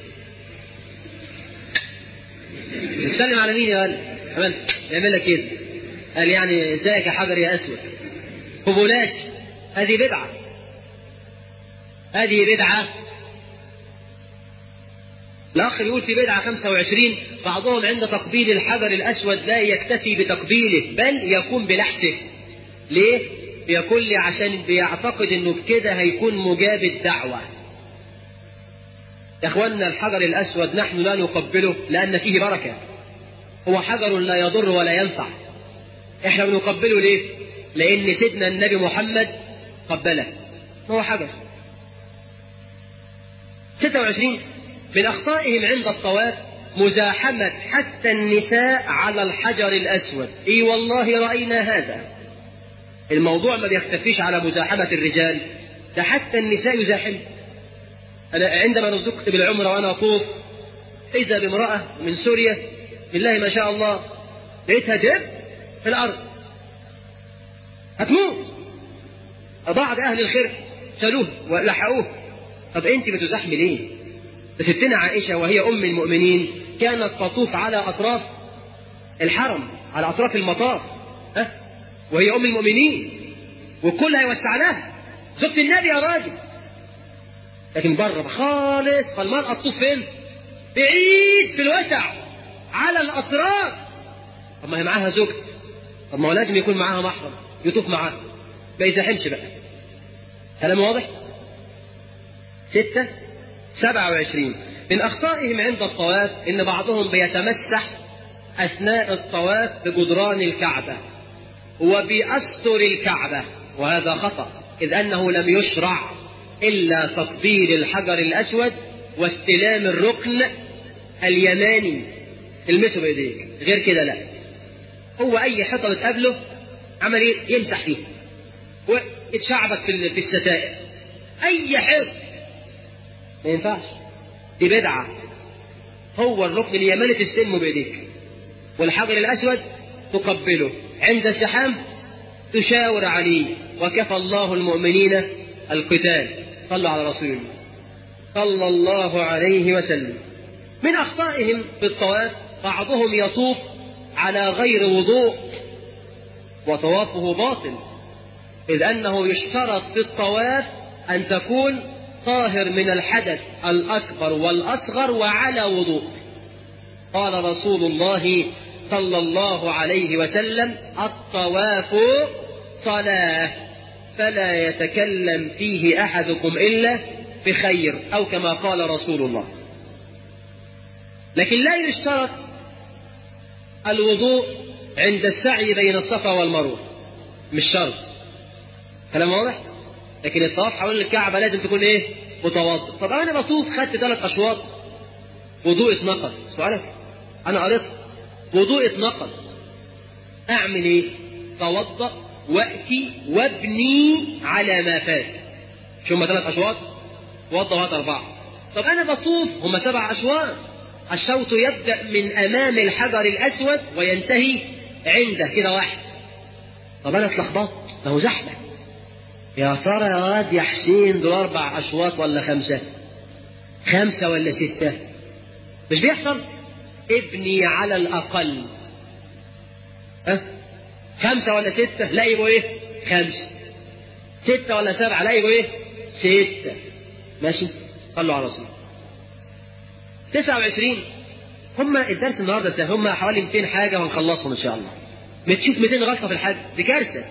[SPEAKER 2] بتسلم على مين يا ولد؟ عمل يعمل لك كده قال يعني ازيك يا حجر يا اسود قبولات هذه بدعه
[SPEAKER 3] هذه بدعة الأخ يقول في بدعة 25 بعضهم عند تقبيل الحجر الأسود لا يكتفي بتقبيله بل يقوم بلحسه ليه؟ بيقول لي عشان بيعتقد انه بكده هيكون مجاب الدعوة يا اخوانا الحجر الأسود نحن لا نقبله لأن فيه بركة هو حجر لا يضر ولا ينفع احنا بنقبله ليه؟ لأن سيدنا النبي محمد قبله هو حجر 26 من أخطائهم عند الطواف مزاحمة حتى النساء على الحجر الأسود إي والله رأينا هذا الموضوع ما بيختفيش على مزاحمة الرجال ده حتى النساء يزاحم أنا عندما رزقت بالعمرة وأنا أطوف إذا بامرأة من سوريا بسم الله ما شاء الله لقيتها دب في الأرض هتموت بعض أهل الخير شالوه ولحقوه طب أنت بتزاحمي ليه؟ ستنا عائشة وهي أم المؤمنين كانت تطوف على أطراف الحرم على أطراف المطاف ها وهي أم المؤمنين والكل هيوسع لها زوجة النبي يا راجل لكن بره خالص فالمرأة تطوف فين؟ بعيد في الوسع على الأطراف طب ما هي معاها زوج طب ما هو لازم يكون معاها محرم يطوف معاها ما يزاحمش بقى كلام واضح؟ ستة سبعة وعشرين من أخطائهم عند الطواف إن بعضهم بيتمسح أثناء الطواف بجدران الكعبة وبأستر الكعبة وهذا خطأ إذ أنه لم يشرع إلا تطبيل الحجر الأسود واستلام الركن اليماني المسه بإيديك غير كده لا هو أي حيطة بتقابله عمل إيه؟ يمسح فيها ويتشعبك في الستائر أي حيطة ما ينفعش دي بدعة هو الركن اليماني تستلمه بإيديك والحجر الأسود تقبله عند الزحام تشاور عليه وكفى الله المؤمنين القتال صلوا على رسول الله صلى الله عليه وسلم من أخطائهم في الطواف بعضهم يطوف على غير وضوء وطوافه باطل إذ أنه يشترط في الطواف أن تكون طاهر من الحدث الأكبر والأصغر وعلى وضوء قال رسول الله صلى الله عليه وسلم الطواف صلاة فلا يتكلم فيه أحدكم إلا بخير أو كما قال رسول الله لكن لا يشترط الوضوء عند السعي بين الصفا والمروة مش شرط كلام واضح لكن الطواف حول الكعبة لازم تكون ايه متوضئ طب انا بطوف خدت ثلاث اشواط وضوء اتنقل سؤالك انا قريت وضوء اتنقل اعمل ايه توضأ واتي وابني على ما فات شو هم ثلاث اشواط وضأ وهات اربعة طب انا بطوف هم سبع اشواط الشوط يبدأ من امام الحجر الاسود وينتهي عنده كده واحد طب انا اتلخبطت ما هو زحمه يا ترى يا واد يا حسين دول أربع أشواط ولا خمسة؟ خمسة ولا ستة؟ مش بيحصل؟ ابني على الأقل أه؟ خمسة ولا ستة؟ لا يبقوا إيه؟ خمسة ستة ولا سبعة؟ لا يبقوا إيه؟ ستة ماشي؟ صلوا على رسول تسعة وعشرين هم الدرس النهارده سهل هم حوالي 200 حاجة وهنخلصهم إن شاء الله. بتشوف 200 غلطة في الحج دي كارثة.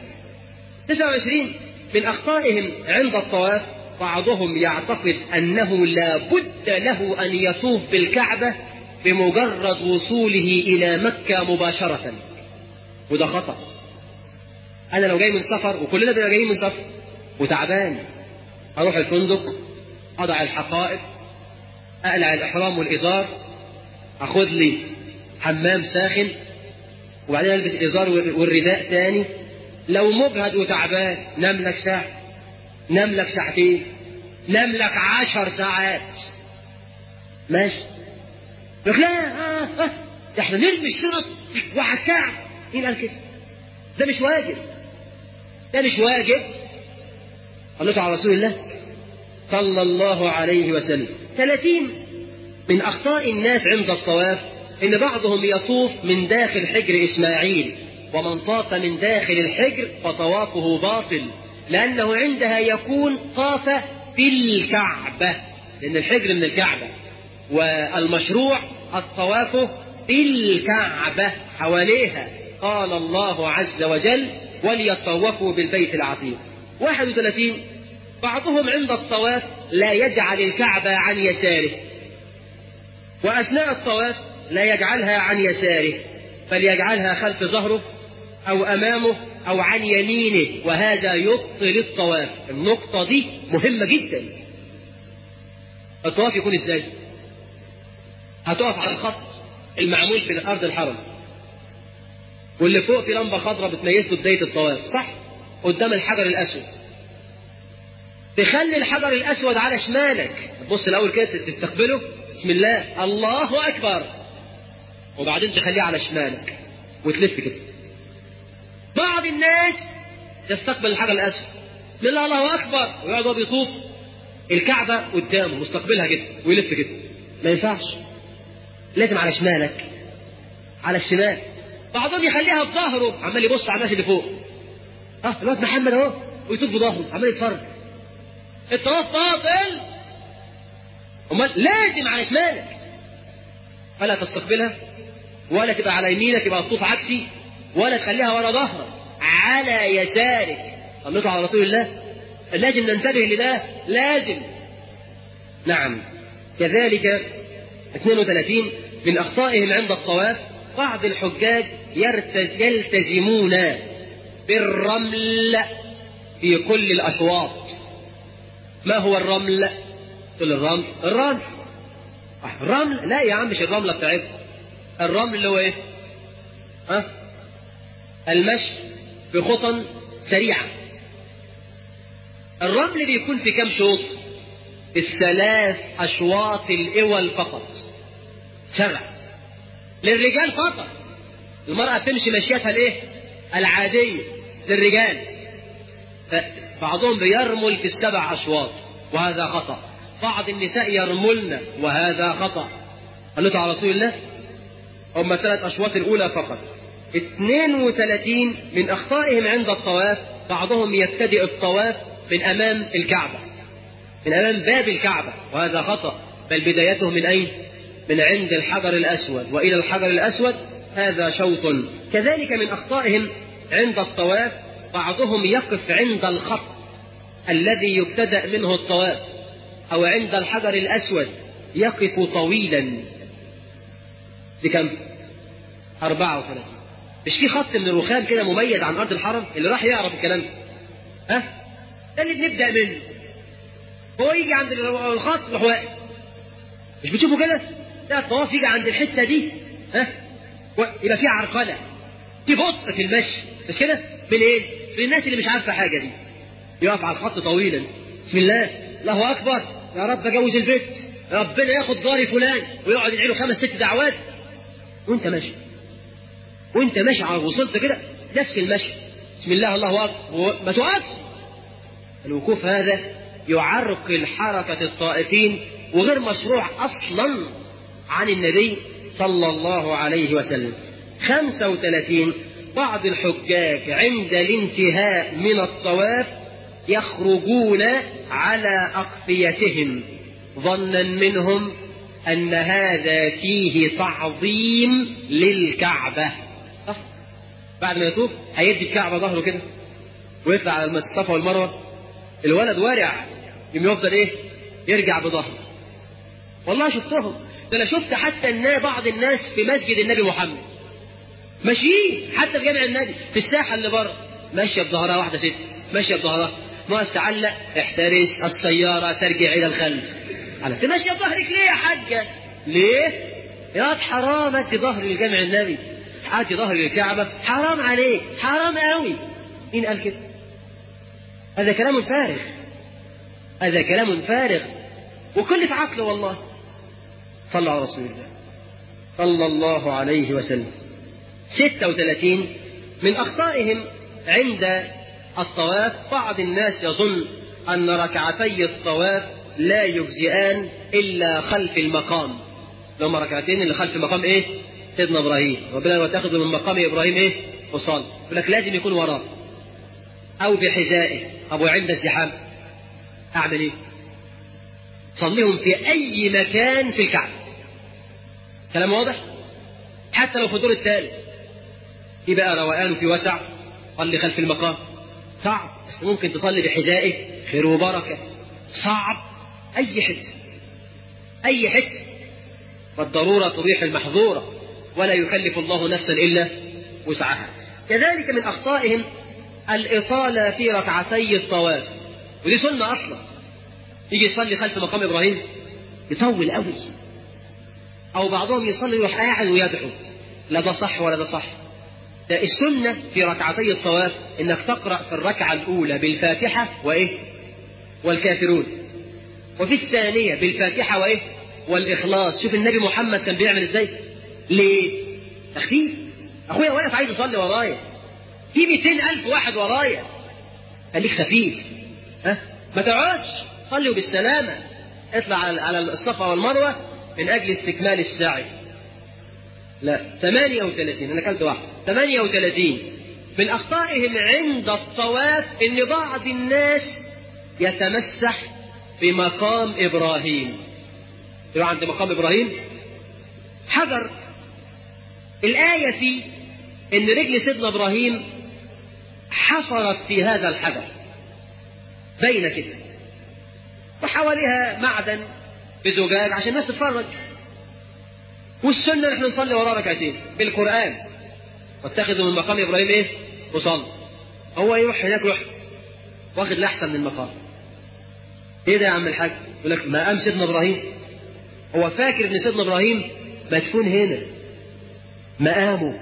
[SPEAKER 3] 29 من أخطائهم عند الطواف بعضهم يعتقد أنه لا بد له أن يطوف بالكعبة بمجرد وصوله إلى مكة مباشرة وده خطأ أنا لو جاي من سفر وكلنا بنبقى جايين من سفر وتعبان أروح الفندق أضع الحقائب أقلع الإحرام والإزار أخذ لي حمام ساخن وبعدين ألبس الإزار والرداء تاني لو مجهد وتعبان نام لك ساعة نام لك ساعتين نام لك عشر ساعات ماشي يقول لا آه آه ده احنا نرمي الشنط وعلى الكعب مين قال كده؟ ده مش واجب ده مش واجب صليتوا على رسول الله صلى الله عليه وسلم ثلاثين من أخطاء الناس عند الطواف إن بعضهم يطوف من داخل حجر إسماعيل ومن طاف من داخل الحجر فطوافه باطل لأنه عندها يكون طاف بالكعبة لأن الحجر من الكعبة والمشروع الطواف بالكعبة حواليها قال الله عز وجل وليطوفوا بالبيت العتيق 31 بعضهم عند الطواف لا يجعل الكعبة عن يساره وأثناء الطواف لا يجعلها عن يساره بل يجعلها خلف ظهره أو أمامه أو عن يمينه وهذا يبطل الطواف النقطة دي مهمة جدا الطواف يكون ازاي هتقف على الخط المعمول في أرض الحرم واللي فوق في لمبة خضراء بتميز له بداية الطواف صح قدام الحجر الأسود تخلي الحجر الأسود على شمالك تبص الأول كده تستقبله بسم الله الله أكبر وبعدين تخليه على شمالك وتلف كده بعض الناس يستقبل الحجر الأسود بسم الله الله أكبر ويقعد هو بيطوف الكعبة قدامه مستقبلها كده ويلف كده ما ينفعش لازم على شمالك على الشمال بعضهم يخليها في ظهره عمال يبص على الناس اللي فوق اه الواد محمد اهو ويطوف بظهره عمال يتفرج الطواف باطل امال لازم على شمالك فلا تستقبلها ولا تبقى على يمينك يبقى الطوف عكسي ولا تخليها ورا ظهرك على يسارك صليتوا على رسول الله لازم ننتبه لده لازم نعم كذلك 32 من أخطائهم عند الطواف بعض الحجاج يرتز يلتزمون بالرمل في كل الأشواط ما هو الرمل؟ قل الرمل الرمل الرمل لا يا عم مش الرملة بتاعتنا الرمل اللي هو ايه؟ ها؟ المشي بخطى سريعة الرمل بيكون في كم شوط؟ الثلاث أشواط الإول فقط سبع للرجال فقط المرأة تمشي مشيتها الايه؟ العادية للرجال بعضهم بيرمل في السبع أشواط وهذا خطأ بعض النساء يرملن وهذا خطأ قالت على رسول الله هم الثلاث أشواط الأولى فقط 32 من أخطائهم عند الطواف بعضهم يبتدئ الطواف من أمام الكعبة من أمام باب الكعبة وهذا خطأ بل بدايته من أين؟ من عند الحجر الأسود وإلى الحجر الأسود هذا شوط كذلك من أخطائهم عند الطواف بعضهم يقف عند الخط الذي يبتدأ منه الطواف أو عند الحجر الأسود يقف طويلا بكم؟ 34 مش في خط من الرخام كده مميز عن أرض الحرم اللي راح يعرف الكلام ده ها؟ ده اللي بنبدأ منه هو يجي عند الخط يروح واقف مش بتشوفوا كده؟ لا الطواف يجي عند الحتة دي ها؟ يبقى في عرقلة في بطء في المشي مش كده؟ من ايه؟ من الناس اللي مش عارفة حاجة دي يقف على الخط طويلا بسم الله الله أكبر يا رب أجوز البيت ربنا ياخد ضاري فلان ويقعد يدعي له خمس ست دعوات وانت ماشي وانت ماشي على وصلت كده نفس المشي بسم الله الله اكبر ما توقفش الوقوف هذا يعرقل حركة الطائفين وغير مشروع أصلا عن النبي صلى الله عليه وسلم 35 بعض الحجاج عند الانتهاء من الطواف يخرجون على أقفيتهم ظنا منهم أن هذا فيه تعظيم للكعبة صح؟ بعد ما يطوف هيدي الكعبة ظهره كده ويطلع على الصفا والمروة الولد وارع يوم يفضل ايه يرجع بظهره والله شفتهم ده انا شفت حتى النا بعض الناس في مسجد النبي محمد ماشيين حتى في جامع النبي في الساحه اللي بره ماشيه بظهرها واحده ست ماشيه بظهرها ما استعلق احترس السياره ترجع الى الخلف على تمشي بظهرك ليه يا حاجه ليه يا حرام انت ظهر الجامع النبي حاجي ظهر الكعبه حرام عليك حرام قوي مين قال كده هذا كلام فارغ هذا كلام فارغ وكل في عقله والله صلى على رسول الله صلى الله عليه وسلم ستة وثلاثين من أخطائهم عند الطواف بعض الناس يظن أن ركعتي الطواف لا يجزئان إلا خلف المقام لما ركعتين اللي خلف مقام إيه سيدنا إبراهيم ربنا لو تاخذ من مقام إبراهيم إيه وصال يقول لك لازم يكون وراه أو بحذائه أو عند الزحام أعمل إيه صليهم في أي مكان في الكعبة كلام واضح حتى لو في الدور الثالث في بقى روقان وفي وسع صلي خلف المقام صعب بس ممكن تصلي بحذائه خير وبركة صعب أي حتة أي حتة والضرورة تبيح المحظورة ولا يكلف الله نفسا إلا وسعها كذلك من أخطائهم الإطالة في ركعتي الطواف ودي سنة أصلا يجي يصلي خلف مقام إبراهيم يطول قوي أو بعضهم يصلي يروح قاعد ويدعو لا ده صح ولا ده صح ده السنة في ركعتي الطواف إنك تقرأ في الركعة الأولى بالفاتحة وإيه والكافرون وفي الثانية بالفاتحة وإيه والإخلاص شوف النبي محمد كان بيعمل إزاي ليه تخفيف أخويا واقف عايز يصلي ورايا في 200 ألف واحد ورايا خليك خفيف ها ما تقعدش صلي بالسلامة اطلع على على الصفا والمروة من أجل استكمال السعي لا 38 أنا كلت واحد 38 من أخطائهم عند الطواف إن بعض الناس يتمسح بمقام إبراهيم يبقى عند مقام إبراهيم حجر الآية في إن رجل سيدنا إبراهيم حفرت في هذا الحجر بين كده وحواليها معدن بزجاج عشان الناس تتفرج والسنة نحن نصلي وراه ركعتين بالقرآن واتخذوا من مقام إبراهيم إيه؟ مصلى هو يروح هناك يروح واخد الأحسن من المقام إيه ده يا عم الحاج؟ يقول لك مقام سيدنا إبراهيم هو فاكر إن سيدنا إبراهيم مدفون هنا مقامه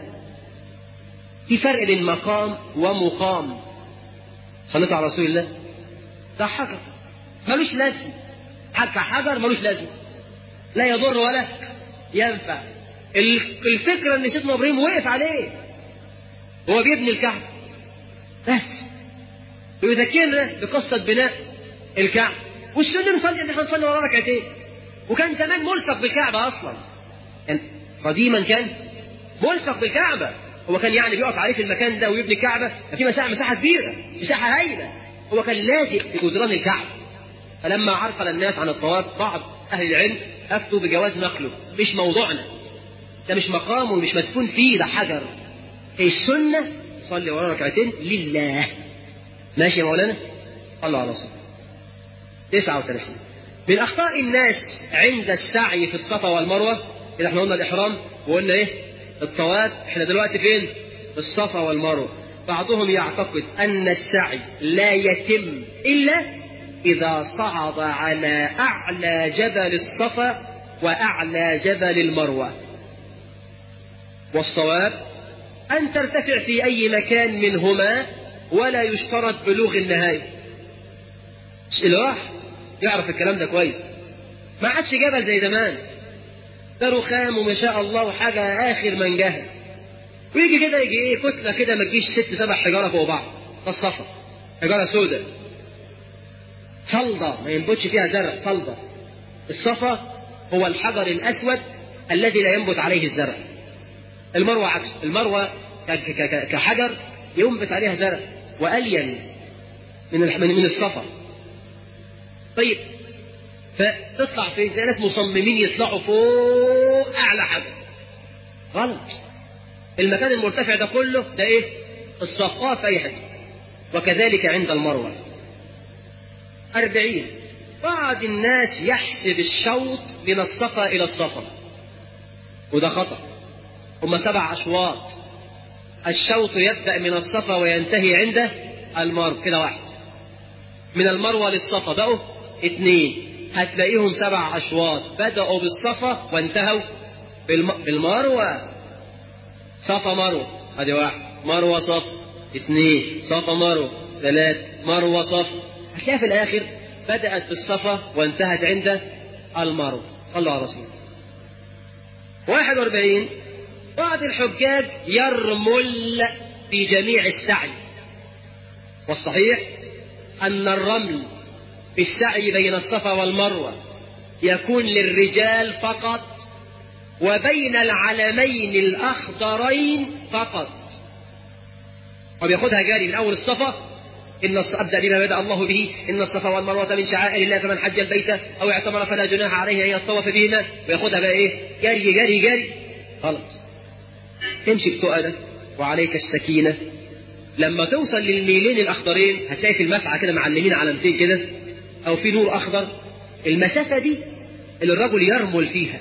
[SPEAKER 3] في فرق بين مقام ومقام صليت على رسول الله ده حجر ملوش لازمه حتى حجر ملوش لازمه لا يضر ولا ينفع الفكره ان سيدنا ابراهيم وقف عليه هو بيبني الكعبه بس ويذكرنا بقصه بناء الكعبه والسنه نصلي ان احنا نصلي ورا ركعتين وكان زمان ملصق بالكعبه اصلا يعني قديما كان ملصق بالكعبه هو كان يعني بيقف عليه في المكان ده ويبني الكعبه في مساحه مساحه كبيره مساحه هائله هو كان لازق في جدران الكعبه فلما عرقل الناس عن الطواف بعض اهل العلم افتوا بجواز نقله مش موضوعنا ده مش مقام ومش مدفون فيه ده حجر السنه صلي ورا ركعتين لله ماشي يا مولانا صلوا على رسول 39 من اخطاء الناس عند السعي في الصفا والمروه اذا احنا قلنا الاحرام وقلنا ايه الطواف احنا دلوقتي فين في الصفا والمروه بعضهم يعتقد ان السعي لا يتم الا اذا صعد على اعلى جبل الصفا واعلى جبل المروه والصواب ان ترتفع في اي مكان منهما ولا يشترط بلوغ النهايه اللي راح يعرف الكلام ده كويس ما عادش جبل زي زمان ده رخام وما شاء الله وحاجه اخر منجهه ويجي كده يجي ايه كتله كده ما تجيش ست سبع حجاره فوق بعض ده الصفا حجاره سوداء صلدة ما ينبتش فيها زرع صلدة الصفا هو الحجر الأسود الذي لا ينبت عليه الزرع المروة عكس المروة كحجر ينبت عليها زرع وألين من من الصفا طيب فتطلع فين زي ناس مصممين يطلعوا فوق أعلى حجر غلط المكان المرتفع ده كله ده ايه الصفا في اي حته وكذلك عند المروه أربعين بعض الناس يحسب الشوط من الصفا إلى الصفا وده خطأ هم سبع أشواط الشوط يبدأ من الصفا وينتهي عند المروة كده واحد من المروة للصفا بقوا اثنين هتلاقيهم سبع أشواط بدأوا بالصفا وانتهوا بالم... بالمروة صفا مروة ادي واحد مروة صفا اثنين صفا مروة ثلاث مروة صفا هتلاقيها في الآخر بدأت بالصفا وانتهت عند المروة صلوا على رسول واحد واربعين بعض الحجاج يرمل في جميع السعي والصحيح أن الرمل في السعي بين الصفا والمروة يكون للرجال فقط وبين العلمين الأخضرين فقط وبياخدها جاري من أول الصفا إن الص- أبدأ بما بدأ الله به إن الصفا والمروة من شعائر الله فمن حج البيت أو اعتمر فلا جناح عليه أن يطوف بهما وياخدها بقى إيه جري جري جري خلاص امشي بتقلة وعليك السكينة لما توصل للميلين الأخضرين هتلاقي في المسعى كده معلمين علامتين كده أو في نور أخضر المسافة دي اللي الرجل يرمل فيها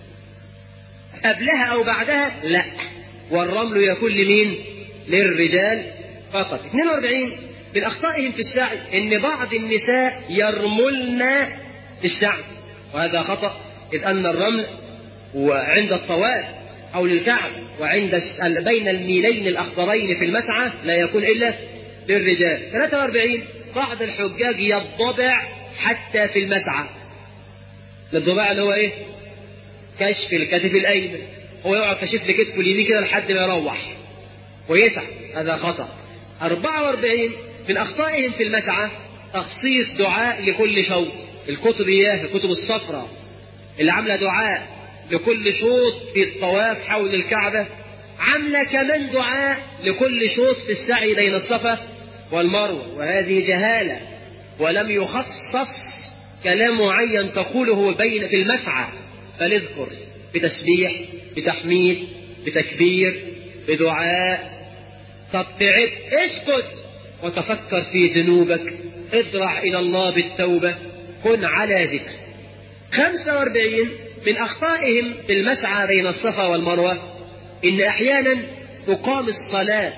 [SPEAKER 3] قبلها أو بعدها لا والرمل يكون لمين للرجال فقط 42 من أخطائهم في السعي إن بعض النساء يرملن في السعي وهذا خطأ إذ أن الرمل وعند الطواف أو للكعب وعند الس- بين الميلين الأخضرين في المسعى لا يكون إلا للرجال 43 بعض الحجاج يضبع حتى في المسعى الضباع اللي هو إيه؟ كشف الكتف الأيمن هو يقعد كشف لي كتفه اليمين كده لحد ما يروح ويسعى هذا خطأ 44 من أخطائهم في المسعى تخصيص دعاء لكل شوط الكتب إياه الكتب الصفراء اللي عاملة دعاء لكل شوط في الطواف حول الكعبة عاملة كمان دعاء لكل شوط في السعي بين الصفا والمروة وهذه جهالة ولم يخصص كلام معين تقوله بين في المسعى بل اذكر بتسبيح بتحميد بتكبير بدعاء طب تعب اسكت وتفكر في ذنوبك اضرع إلى الله بالتوبة كن على ذكر 45 من أخطائهم في المسعى بين الصفا والمروة إن أحيانا تقام الصلاة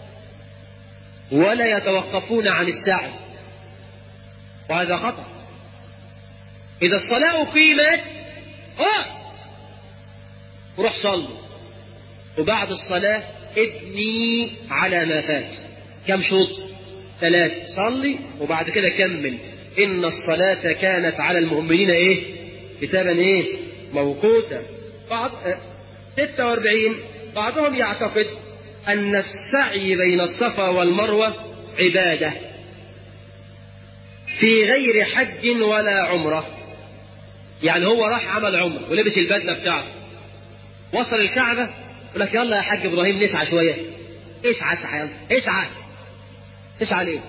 [SPEAKER 3] ولا يتوقفون عن السعي وهذا خطأ إذا الصلاة أقيمت اه وروح صلي وبعد الصلاة ابني على ما فات كم شوط ثلاث صلي وبعد كده كمل إن الصلاة كانت على المؤمنين إيه كتابا إيه موقوتا بعض آه، 46 بعضهم يعتقد أن السعي بين الصفا والمروة عبادة في غير حج ولا عمرة يعني هو راح عمل عمرة ولبس البدلة بتاعته وصل الكعبة يقول لك يلا يا حاج إبراهيم نسعى شوية اسعى اسعى يلا اسعى اسعى ليه؟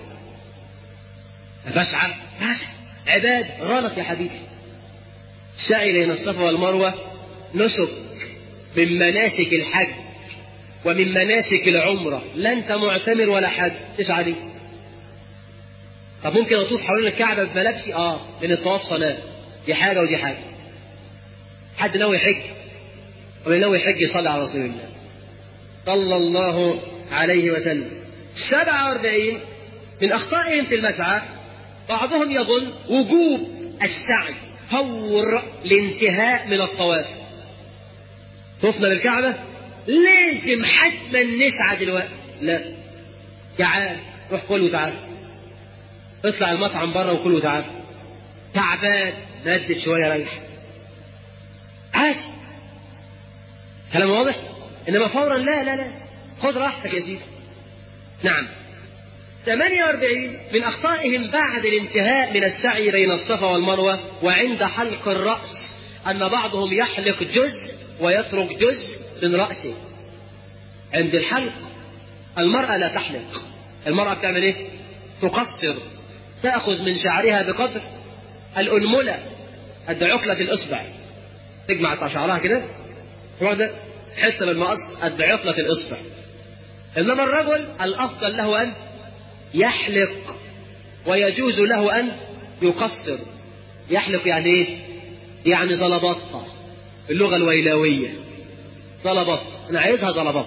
[SPEAKER 3] بسعى بسعى عباد غلط يا حبيبي السعي بين الصفا والمروة نسك من مناسك الحج ومن مناسك العمرة لا انت معتمر ولا حج تسعى ليه؟ طب ممكن اطوف حوالين الكعبة بملابسي؟ اه لان الطواف صلاة دي حاجة ودي حاجة حد ناوي يحج ومن ناوي يحج يصلي على رسول الله صلى الله عليه وسلم 47 من أخطائهم في المسعى بعضهم يظن وجوب السعي فور الانتهاء من الطواف طفنا بالكعبة لازم حتما نسعى دلوقتي لا تعال روح كل وتعال اطلع المطعم بره وكل وتعال تعبان مدد شوية ريح عادي كلام واضح انما فورا لا لا لا خذ راحتك يا سيدي نعم 48 من أخطائهم بعد الانتهاء من السعي بين الصفا والمروة وعند حلق الرأس أن بعضهم يحلق جزء ويترك جزء من رأسه عند الحلق المرأة لا تحلق المرأة بتعمل ايه؟ تقصر تأخذ من شعرها بقدر الأنملة قد عقلة الإصبع تجمع شعرها كده واخدة حتة من المقص قد عقلة الإصبع إنما الرجل الأفضل له أن يحلق ويجوز له أن يقصر يحلق يعني إيه؟ يعني زلبطة اللغة الويلاوية زلبط أنا عايزها زلبط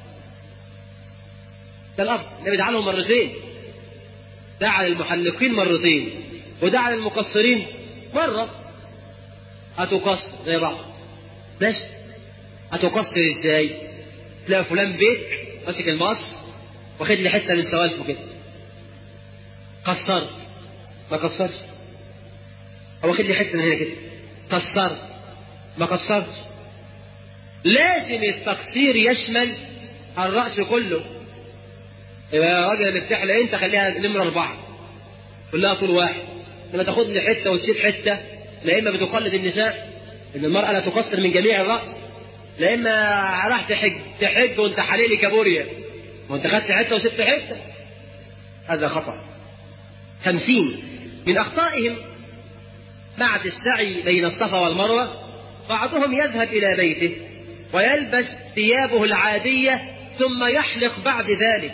[SPEAKER 3] ده الأفضل النبي دعا لهم مرتين دعا للمحلقين مرتين ودعا للمقصرين مرة هتقصر زي بعض ماشي هتقصر ازاي تلاقي فلان بيك ماسك المقص واخد لي حته من سوالفه كده قصرت ما قصرش او واخد لي حته من هنا كده قصرت ما قصرش لازم التقصير يشمل الراس كله يبقى يا راجل اللي بتحلق انت خليها نمره اربعه كلها طول واحد لما تاخد لي حته وتسيب حته لا اما بتقلد النساء ان المراه لا تقصر من جميع الراس لا اما راح تحج تحج وانت حليلي كابوريا وانت خدت حته وسبت حته هذا خطأ خمسين من أخطائهم بعد السعي بين الصفا والمروة بعضهم يذهب إلى بيته ويلبس ثيابه العادية ثم يحلق بعد ذلك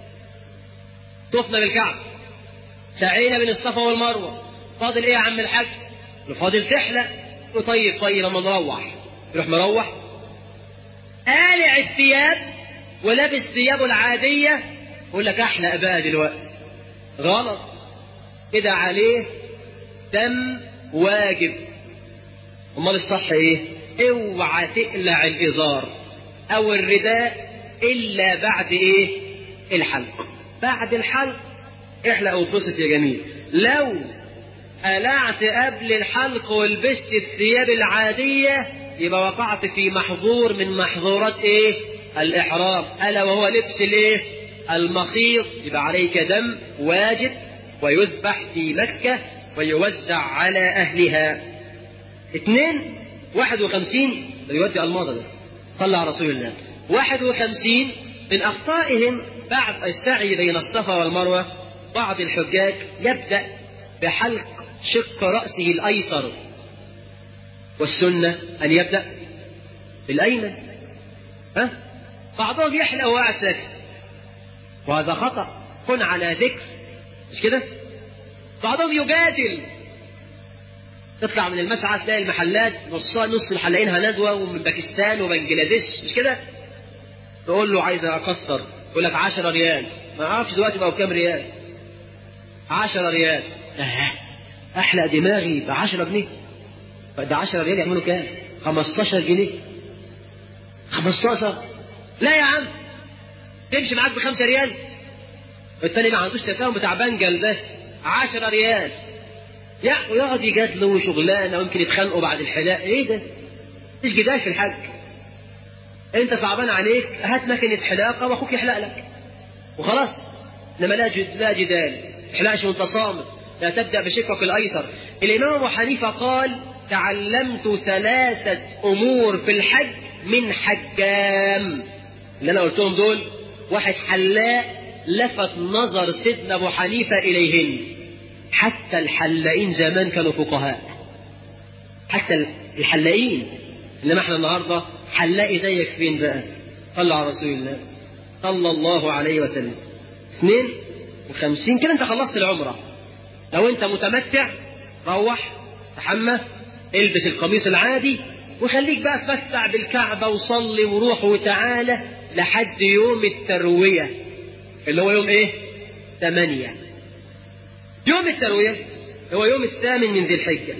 [SPEAKER 3] طفنا بالكعب سعينا بين الصفا والمروة فاضل ايه يا عم الحاج فاضل تحلق وطيب طيب لما نروح يروح مروح قالع الثياب ولابس ثيابه العادية يقول لك احلق بقى دلوقتي غلط كده عليه دم واجب امال الصح ايه اوعى تقلع الازار او الرداء الا بعد ايه الحلق بعد الحلق احلق واتبسط يا جميل لو قلعت قبل الحلق ولبست الثياب العادية يبقى وقعت في محظور من محظورات ايه الاحرام الا وهو لبس الايه المخيط يبقى عليك دم واجب ويذبح في مكة ويوزع على اهلها اثنين واحد وخمسين ده يودي الماظة ده صلى على رسول الله واحد وخمسين من أخطائهم بعد السعي بين الصفا والمروة بعض الحجاج يبدأ بحلق شق رأسه الأيسر والسنة أن يبدأ بالأيمن ها؟ بعضهم يحلق وهو قاعد ساكت وهذا خطأ كن على ذكر مش كده؟ بعضهم يجادل تطلع من المسعى تلاقي المحلات نص نص الحلاقينها ندوة ومن باكستان وبنجلاديش مش كده؟ تقول له عايز اكسر يقول لك 10 ريال ما اعرفش دلوقتي بقوا كام ريال 10 ريال آه. احلق دماغي ب 10 جنيه ده 10 ريال يعملوا كام 15 جنيه 15 لا يا عم تمشي معاك ب 5 ريال التاني ما عندوش تفاهم بتاع بنجل ده 10 ريال يقعد يجادلوا وشغلانه ويمكن يتخانقوا بعد الحلاق ايه ده؟ مش جدال في الحج انت صعبان عليك هات مكنة حلاقة واخوك يحلق لك وخلاص انما لا جد لا جدال احلقش وانت صامت لا تبدأ بشقك الايسر الامام ابو حنيفة قال تعلمت ثلاثة امور في الحج من حجام اللي انا قلتهم دول واحد حلاق لفت نظر سيدنا ابو حنيفة اليهن حتى الحلاقين زمان كانوا فقهاء حتى الحلاقين انما احنا النهارده حلاقي زيك فين بقى صلى على رسول الله صلى الله عليه وسلم اثنين وخمسين كده انت خلصت العمرة لو انت متمتع روح تحمى البس القميص العادي وخليك بقى تمتع بالكعبة وصلي وروح وتعالى لحد يوم التروية اللي هو يوم ايه ثمانية يوم التروية هو يوم الثامن من ذي الحجة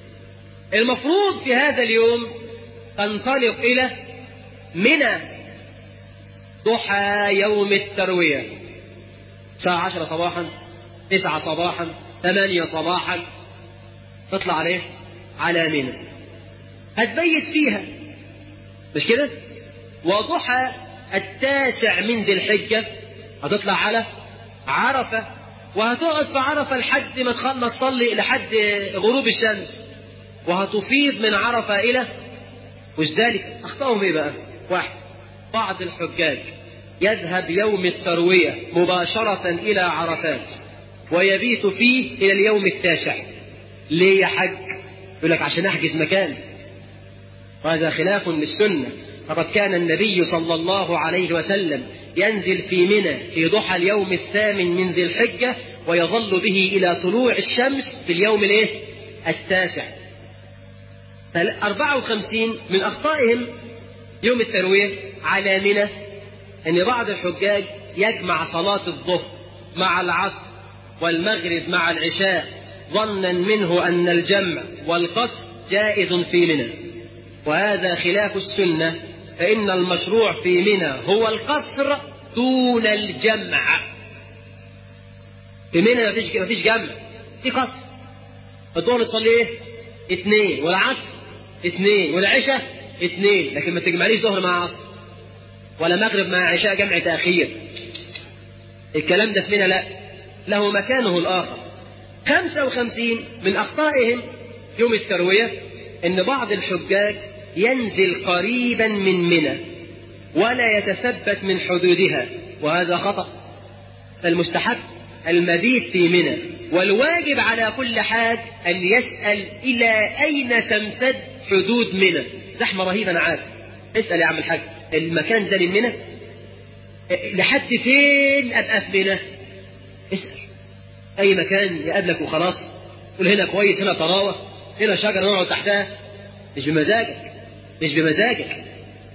[SPEAKER 3] المفروض في هذا اليوم تنطلق إلى منى ضحى يوم التروية الساعة عشرة صباحا تسعة صباحا ثمانية صباحا تطلع عليه على منى هتبيت فيها مش كده وضحى التاسع من ذي الحجة هتطلع على عرفة وهتقعد في عرفة لحد ما تخلص تصلي لحد غروب الشمس وهتفيض من عرفة إلى وش ذلك أخطأهم إيه بقى واحد بعض الحجاج يذهب يوم التروية مباشرة إلى عرفات ويبيت فيه إلى اليوم التاسع ليه يا حج يقول لك عشان أحجز مكان وهذا خلاف للسنة فقد كان النبي صلى الله عليه وسلم ينزل في منى في ضحى اليوم الثامن من ذي الحجة ويظل به إلى طلوع الشمس في اليوم الايه؟ التاسع 54 من أخطائهم يوم التروية على منى أن بعض الحجاج يجمع صلاة الظهر مع العصر والمغرب مع العشاء ظنا منه أن الجمع والقصر جائز في منى وهذا خلاف السنة فإن المشروع في منى هو القصر دون الجمع في منى ما فيش ما فيش جمع في قصر الظهر تصلي ايه؟ اثنين والعصر اثنين والعشاء اثنين لكن ما تجمعليش ظهر مع عصر ولا مغرب مع عشاء جمع تأخير الكلام ده في منى لا له مكانه الآخر خمسة وخمسين من أخطائهم يوم التروية إن بعض الحجاج ينزل قريبا من منى ولا يتثبت من حدودها وهذا خطأ المستحب المبيت في منى والواجب على كل حاج أن يسأل إلى أين تمتد حدود منى زحمة رهيبة أنا عارف اسأل يا عم الحاج المكان ده من منى لحد فين أبقى في منى اسأل أي مكان يقابلك وخلاص قول هنا كويس هنا طراوة هنا شجرة نقعد تحتها مش بمزاجك مش بمزاجك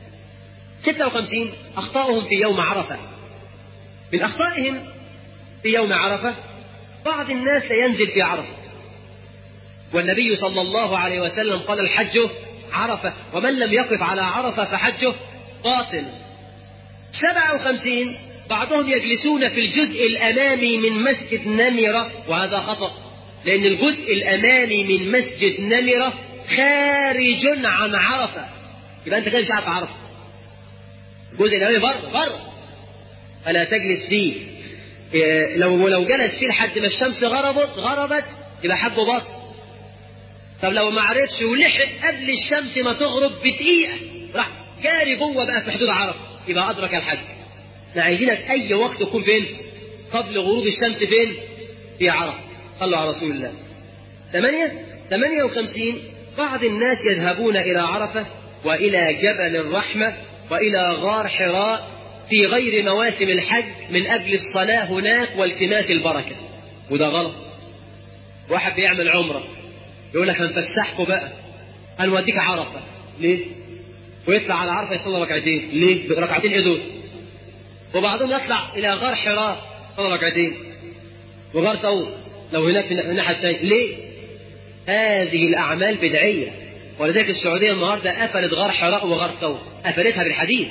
[SPEAKER 3] 56 أخطاؤهم في يوم عرفة من أخطائهم في يوم عرفة بعض الناس لا ينزل في عرفة والنبي صلى الله عليه وسلم قال الحج عرفة ومن لم يقف على عرفة فحجه باطل 57 بعضهم يجلسون في الجزء الأمامي من مسجد نمرة وهذا خطأ لأن الجزء الأمامي من مسجد نمرة خارج عن عرفة يبقى أنت كده مش عارف عرفة الجزء الأمامي بره بره فلا تجلس فيه إيه لو لو جلس فيه لحد ما الشمس غربت غربت يبقى حبه باطل طب لو ما عرفش ولحق قبل الشمس ما تغرب بدقيقة راح جاري جوه بقى في حدود عرفة يبقى أدرك الحج احنا عايزينك أي وقت تكون فين؟ قبل غروب الشمس فين؟ في عرفة صلوا على رسول الله ثمانية ثمانية وخمسين بعض الناس يذهبون إلى عرفة وإلى جبل الرحمة وإلى غار حراء في غير مواسم الحج من أجل الصلاة هناك والتماس البركة وده غلط واحد بيعمل عمرة يقول لك هنفسحكم بقى هنوديك عرفة ليه؟ ويطلع على عرفة يصلي ركعتين ليه؟ ركعتين ايه دول؟ وبعضهم يطلع إلى غار حراء يصلي ركعتين وغار طور لو هناك في الناحية الثانية ليه؟ هذه الأعمال بدعية ولذلك السعودية النهاردة قفلت غار حراء وغار ثور قفلتها بالحديد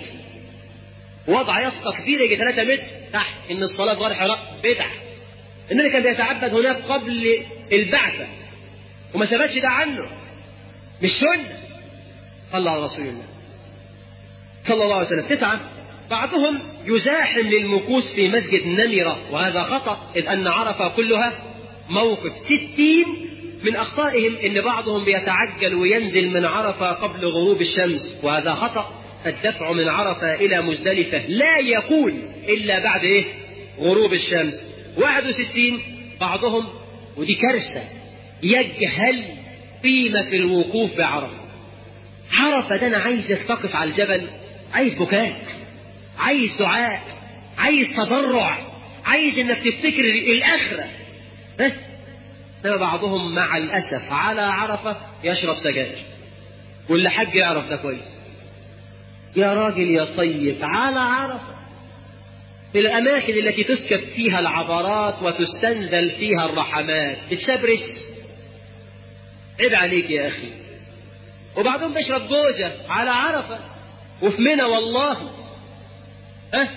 [SPEAKER 3] وضع يافطة كبيرة يجي 3 متر تحت إن الصلاة في غار حراء بدعة النبي كان بيتعبد هناك قبل البعثة وما ثبتش ده عنه مش سنة صلى على رسول الله صلى الله عليه وسلم تسعة بعضهم يزاحم للمكوس في مسجد نمرة وهذا خطأ إذ أن عرفة كلها موقف ستين من أخطائهم إن بعضهم بيتعجل وينزل من عرفة قبل غروب الشمس وهذا خطأ الدفع من عرفة إلى مزدلفة لا يكون إلا بعد إيه؟ غروب الشمس 61 بعضهم ودي كارثة يجهل قيمة الوقوف بعرفة عرفة ده أنا عايزك تقف على الجبل عايز بكاء عايز دعاء عايز تضرع عايز انك تفتكر الآخرة ها إنما بعضهم مع الأسف على عرفة يشرب سجاير واللي حج يعرف ده كويس يا راجل يا طيب على عرفة في الأماكن التي تسكب فيها العبرات وتستنزل فيها الرحمات بتسبرس عيب عليك يا أخي وبعضهم بيشرب جوزة على عرفة وفي منى والله أه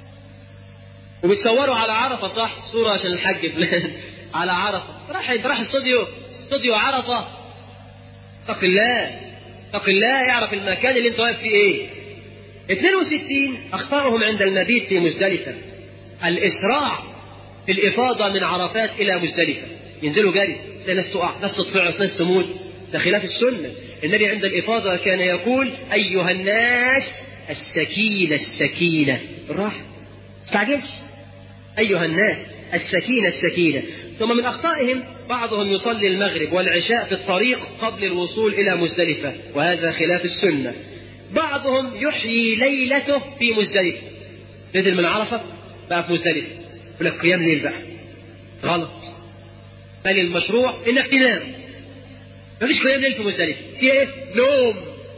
[SPEAKER 3] وبتصوروا على عرفة صح صورة عشان الحج فلان على عرفة راح راح استوديو استوديو عرفة اتق الله اتق الله يعرف المكان اللي انت واقف فيه ايه 62 اخطارهم عند المبيت في مزدلفة الاسراع في الافاضة من عرفات الى مزدلفة ينزلوا جري تلاقي ناس تقع ناس تطفعس ناس تموت ده خلاف السنة النبي عند الإفاضة كان يقول أيها الناس السكينة السكينة الراحة استعجلش أيها الناس السكينة السكينة ثم من أخطائهم بعضهم يصلي المغرب والعشاء في الطريق قبل الوصول إلى مزدلفة وهذا خلاف السنة بعضهم يحيي ليلته في مزدلفة نزل من عرفة بقى في مزدلفة يقول لك قيام ليل بقى غلط بل المشروع انك تنام مفيش قيام ليل في مزدلفة في ايه؟ نوم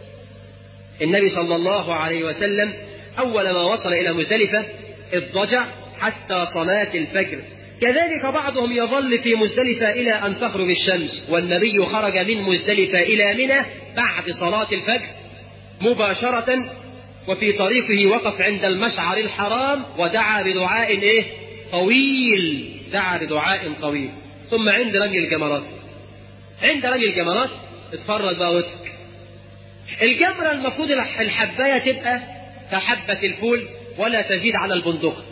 [SPEAKER 3] النبي صلى الله عليه وسلم أول ما وصل إلى مزدلفة اضطجع حتى صلاة الفجر كذلك بعضهم يظل في مزدلفة إلى أن تغرب الشمس والنبي خرج من مزدلفة إلى منى بعد صلاة الفجر مباشرة وفي طريقه وقف عند المشعر الحرام ودعا بدعاء إيه؟ طويل دعا بدعاء طويل ثم عند رمي الجمرات عند رمي الجمرات اتفرج بقى وتك الجمرة المفروض الحباية تبقى كحبة الفول ولا تزيد على البندقة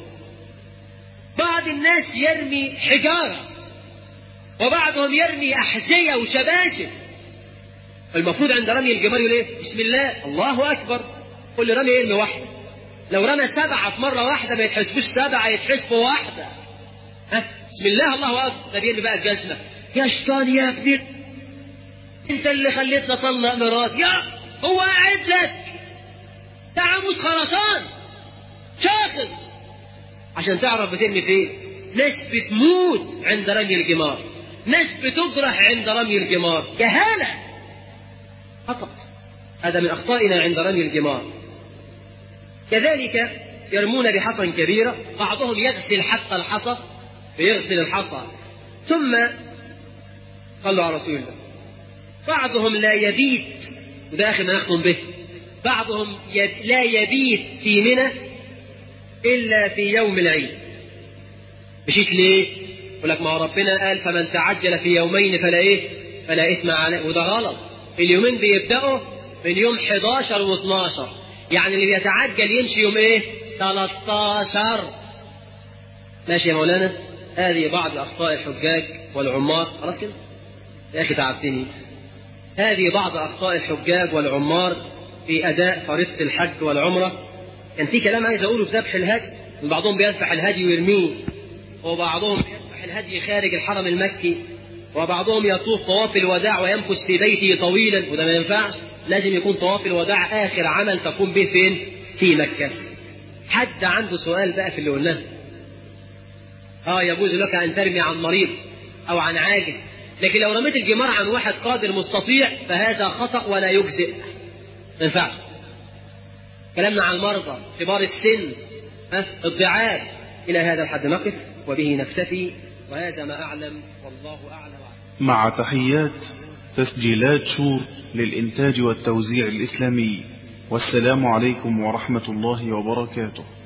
[SPEAKER 3] بعض الناس يرمي حجارة وبعضهم يرمي أحذية وشباشب المفروض عند رمي الجمار يقول ايه بسم الله الله أكبر كل رمي يرمي واحدة لو رمى سبعة في مرة واحدة ما يتحسبوش سبعة يتحسبوا واحدة ها بسم الله الله اكبر ده بيرمي بقى الجزمه يا شيطان يا ابني انت اللي خليتنا اطلق مرات يا هو قاعد لك ده عمود خرسان شاخص عشان تعرف بترمي فين ناس بتموت عند رمي الجمار ناس بتجرح عند رمي الجمار جهالة خطأ هذا من أخطائنا عند رمي الجمار كذلك يرمون بحصى كبيرة بعضهم يغسل حتى الحصى فيغسل الحصى ثم صلوا على رسول الله بعضهم لا يبيت وده آخر ما نختم به بعضهم يب لا يبيت في منى إلا في يوم العيد مشيت ليه؟ يقول لك ما هو ربنا قال فمن تعجل في يومين فلا إيه؟ فلا إثم عليه وده غلط اليومين بيبدأوا من يوم 11 و12 يعني اللي بيتعجل يمشي يوم إيه؟ 13 ماشي يا مولانا؟ هذه بعض أخطاء الحجاج والعمار خلاص كده؟ يا أخي تعبتني هذه بعض أخطاء الحجاج والعمار في أداء فريضة الحج والعمرة كان في كلام عايز أقوله في ذبح الهدي بعضهم بيذبح الهدي ويرميه وبعضهم يذبح الهدي خارج الحرم المكي وبعضهم يطوف طواف الوداع ويمكث في بيته طويلا وده ما ينفعش لازم يكون طواف الوداع آخر عمل تقوم به فين؟ في مكة حد عنده سؤال بقى في اللي قلناه اه يجوز لك أن ترمي عن مريض أو عن عاجز لكن لو رميت الجمار عن واحد قادر مستطيع فهذا خطأ ولا يجزئ ما ينفعش كلامنا عن المرضى كبار السن ها الضعاف إلى هذا الحد نقف وبه نكتفي وهذا ما أعلم والله أعلم
[SPEAKER 1] مع تحيات تسجيلات شور للإنتاج والتوزيع الإسلامي والسلام عليكم ورحمة الله وبركاته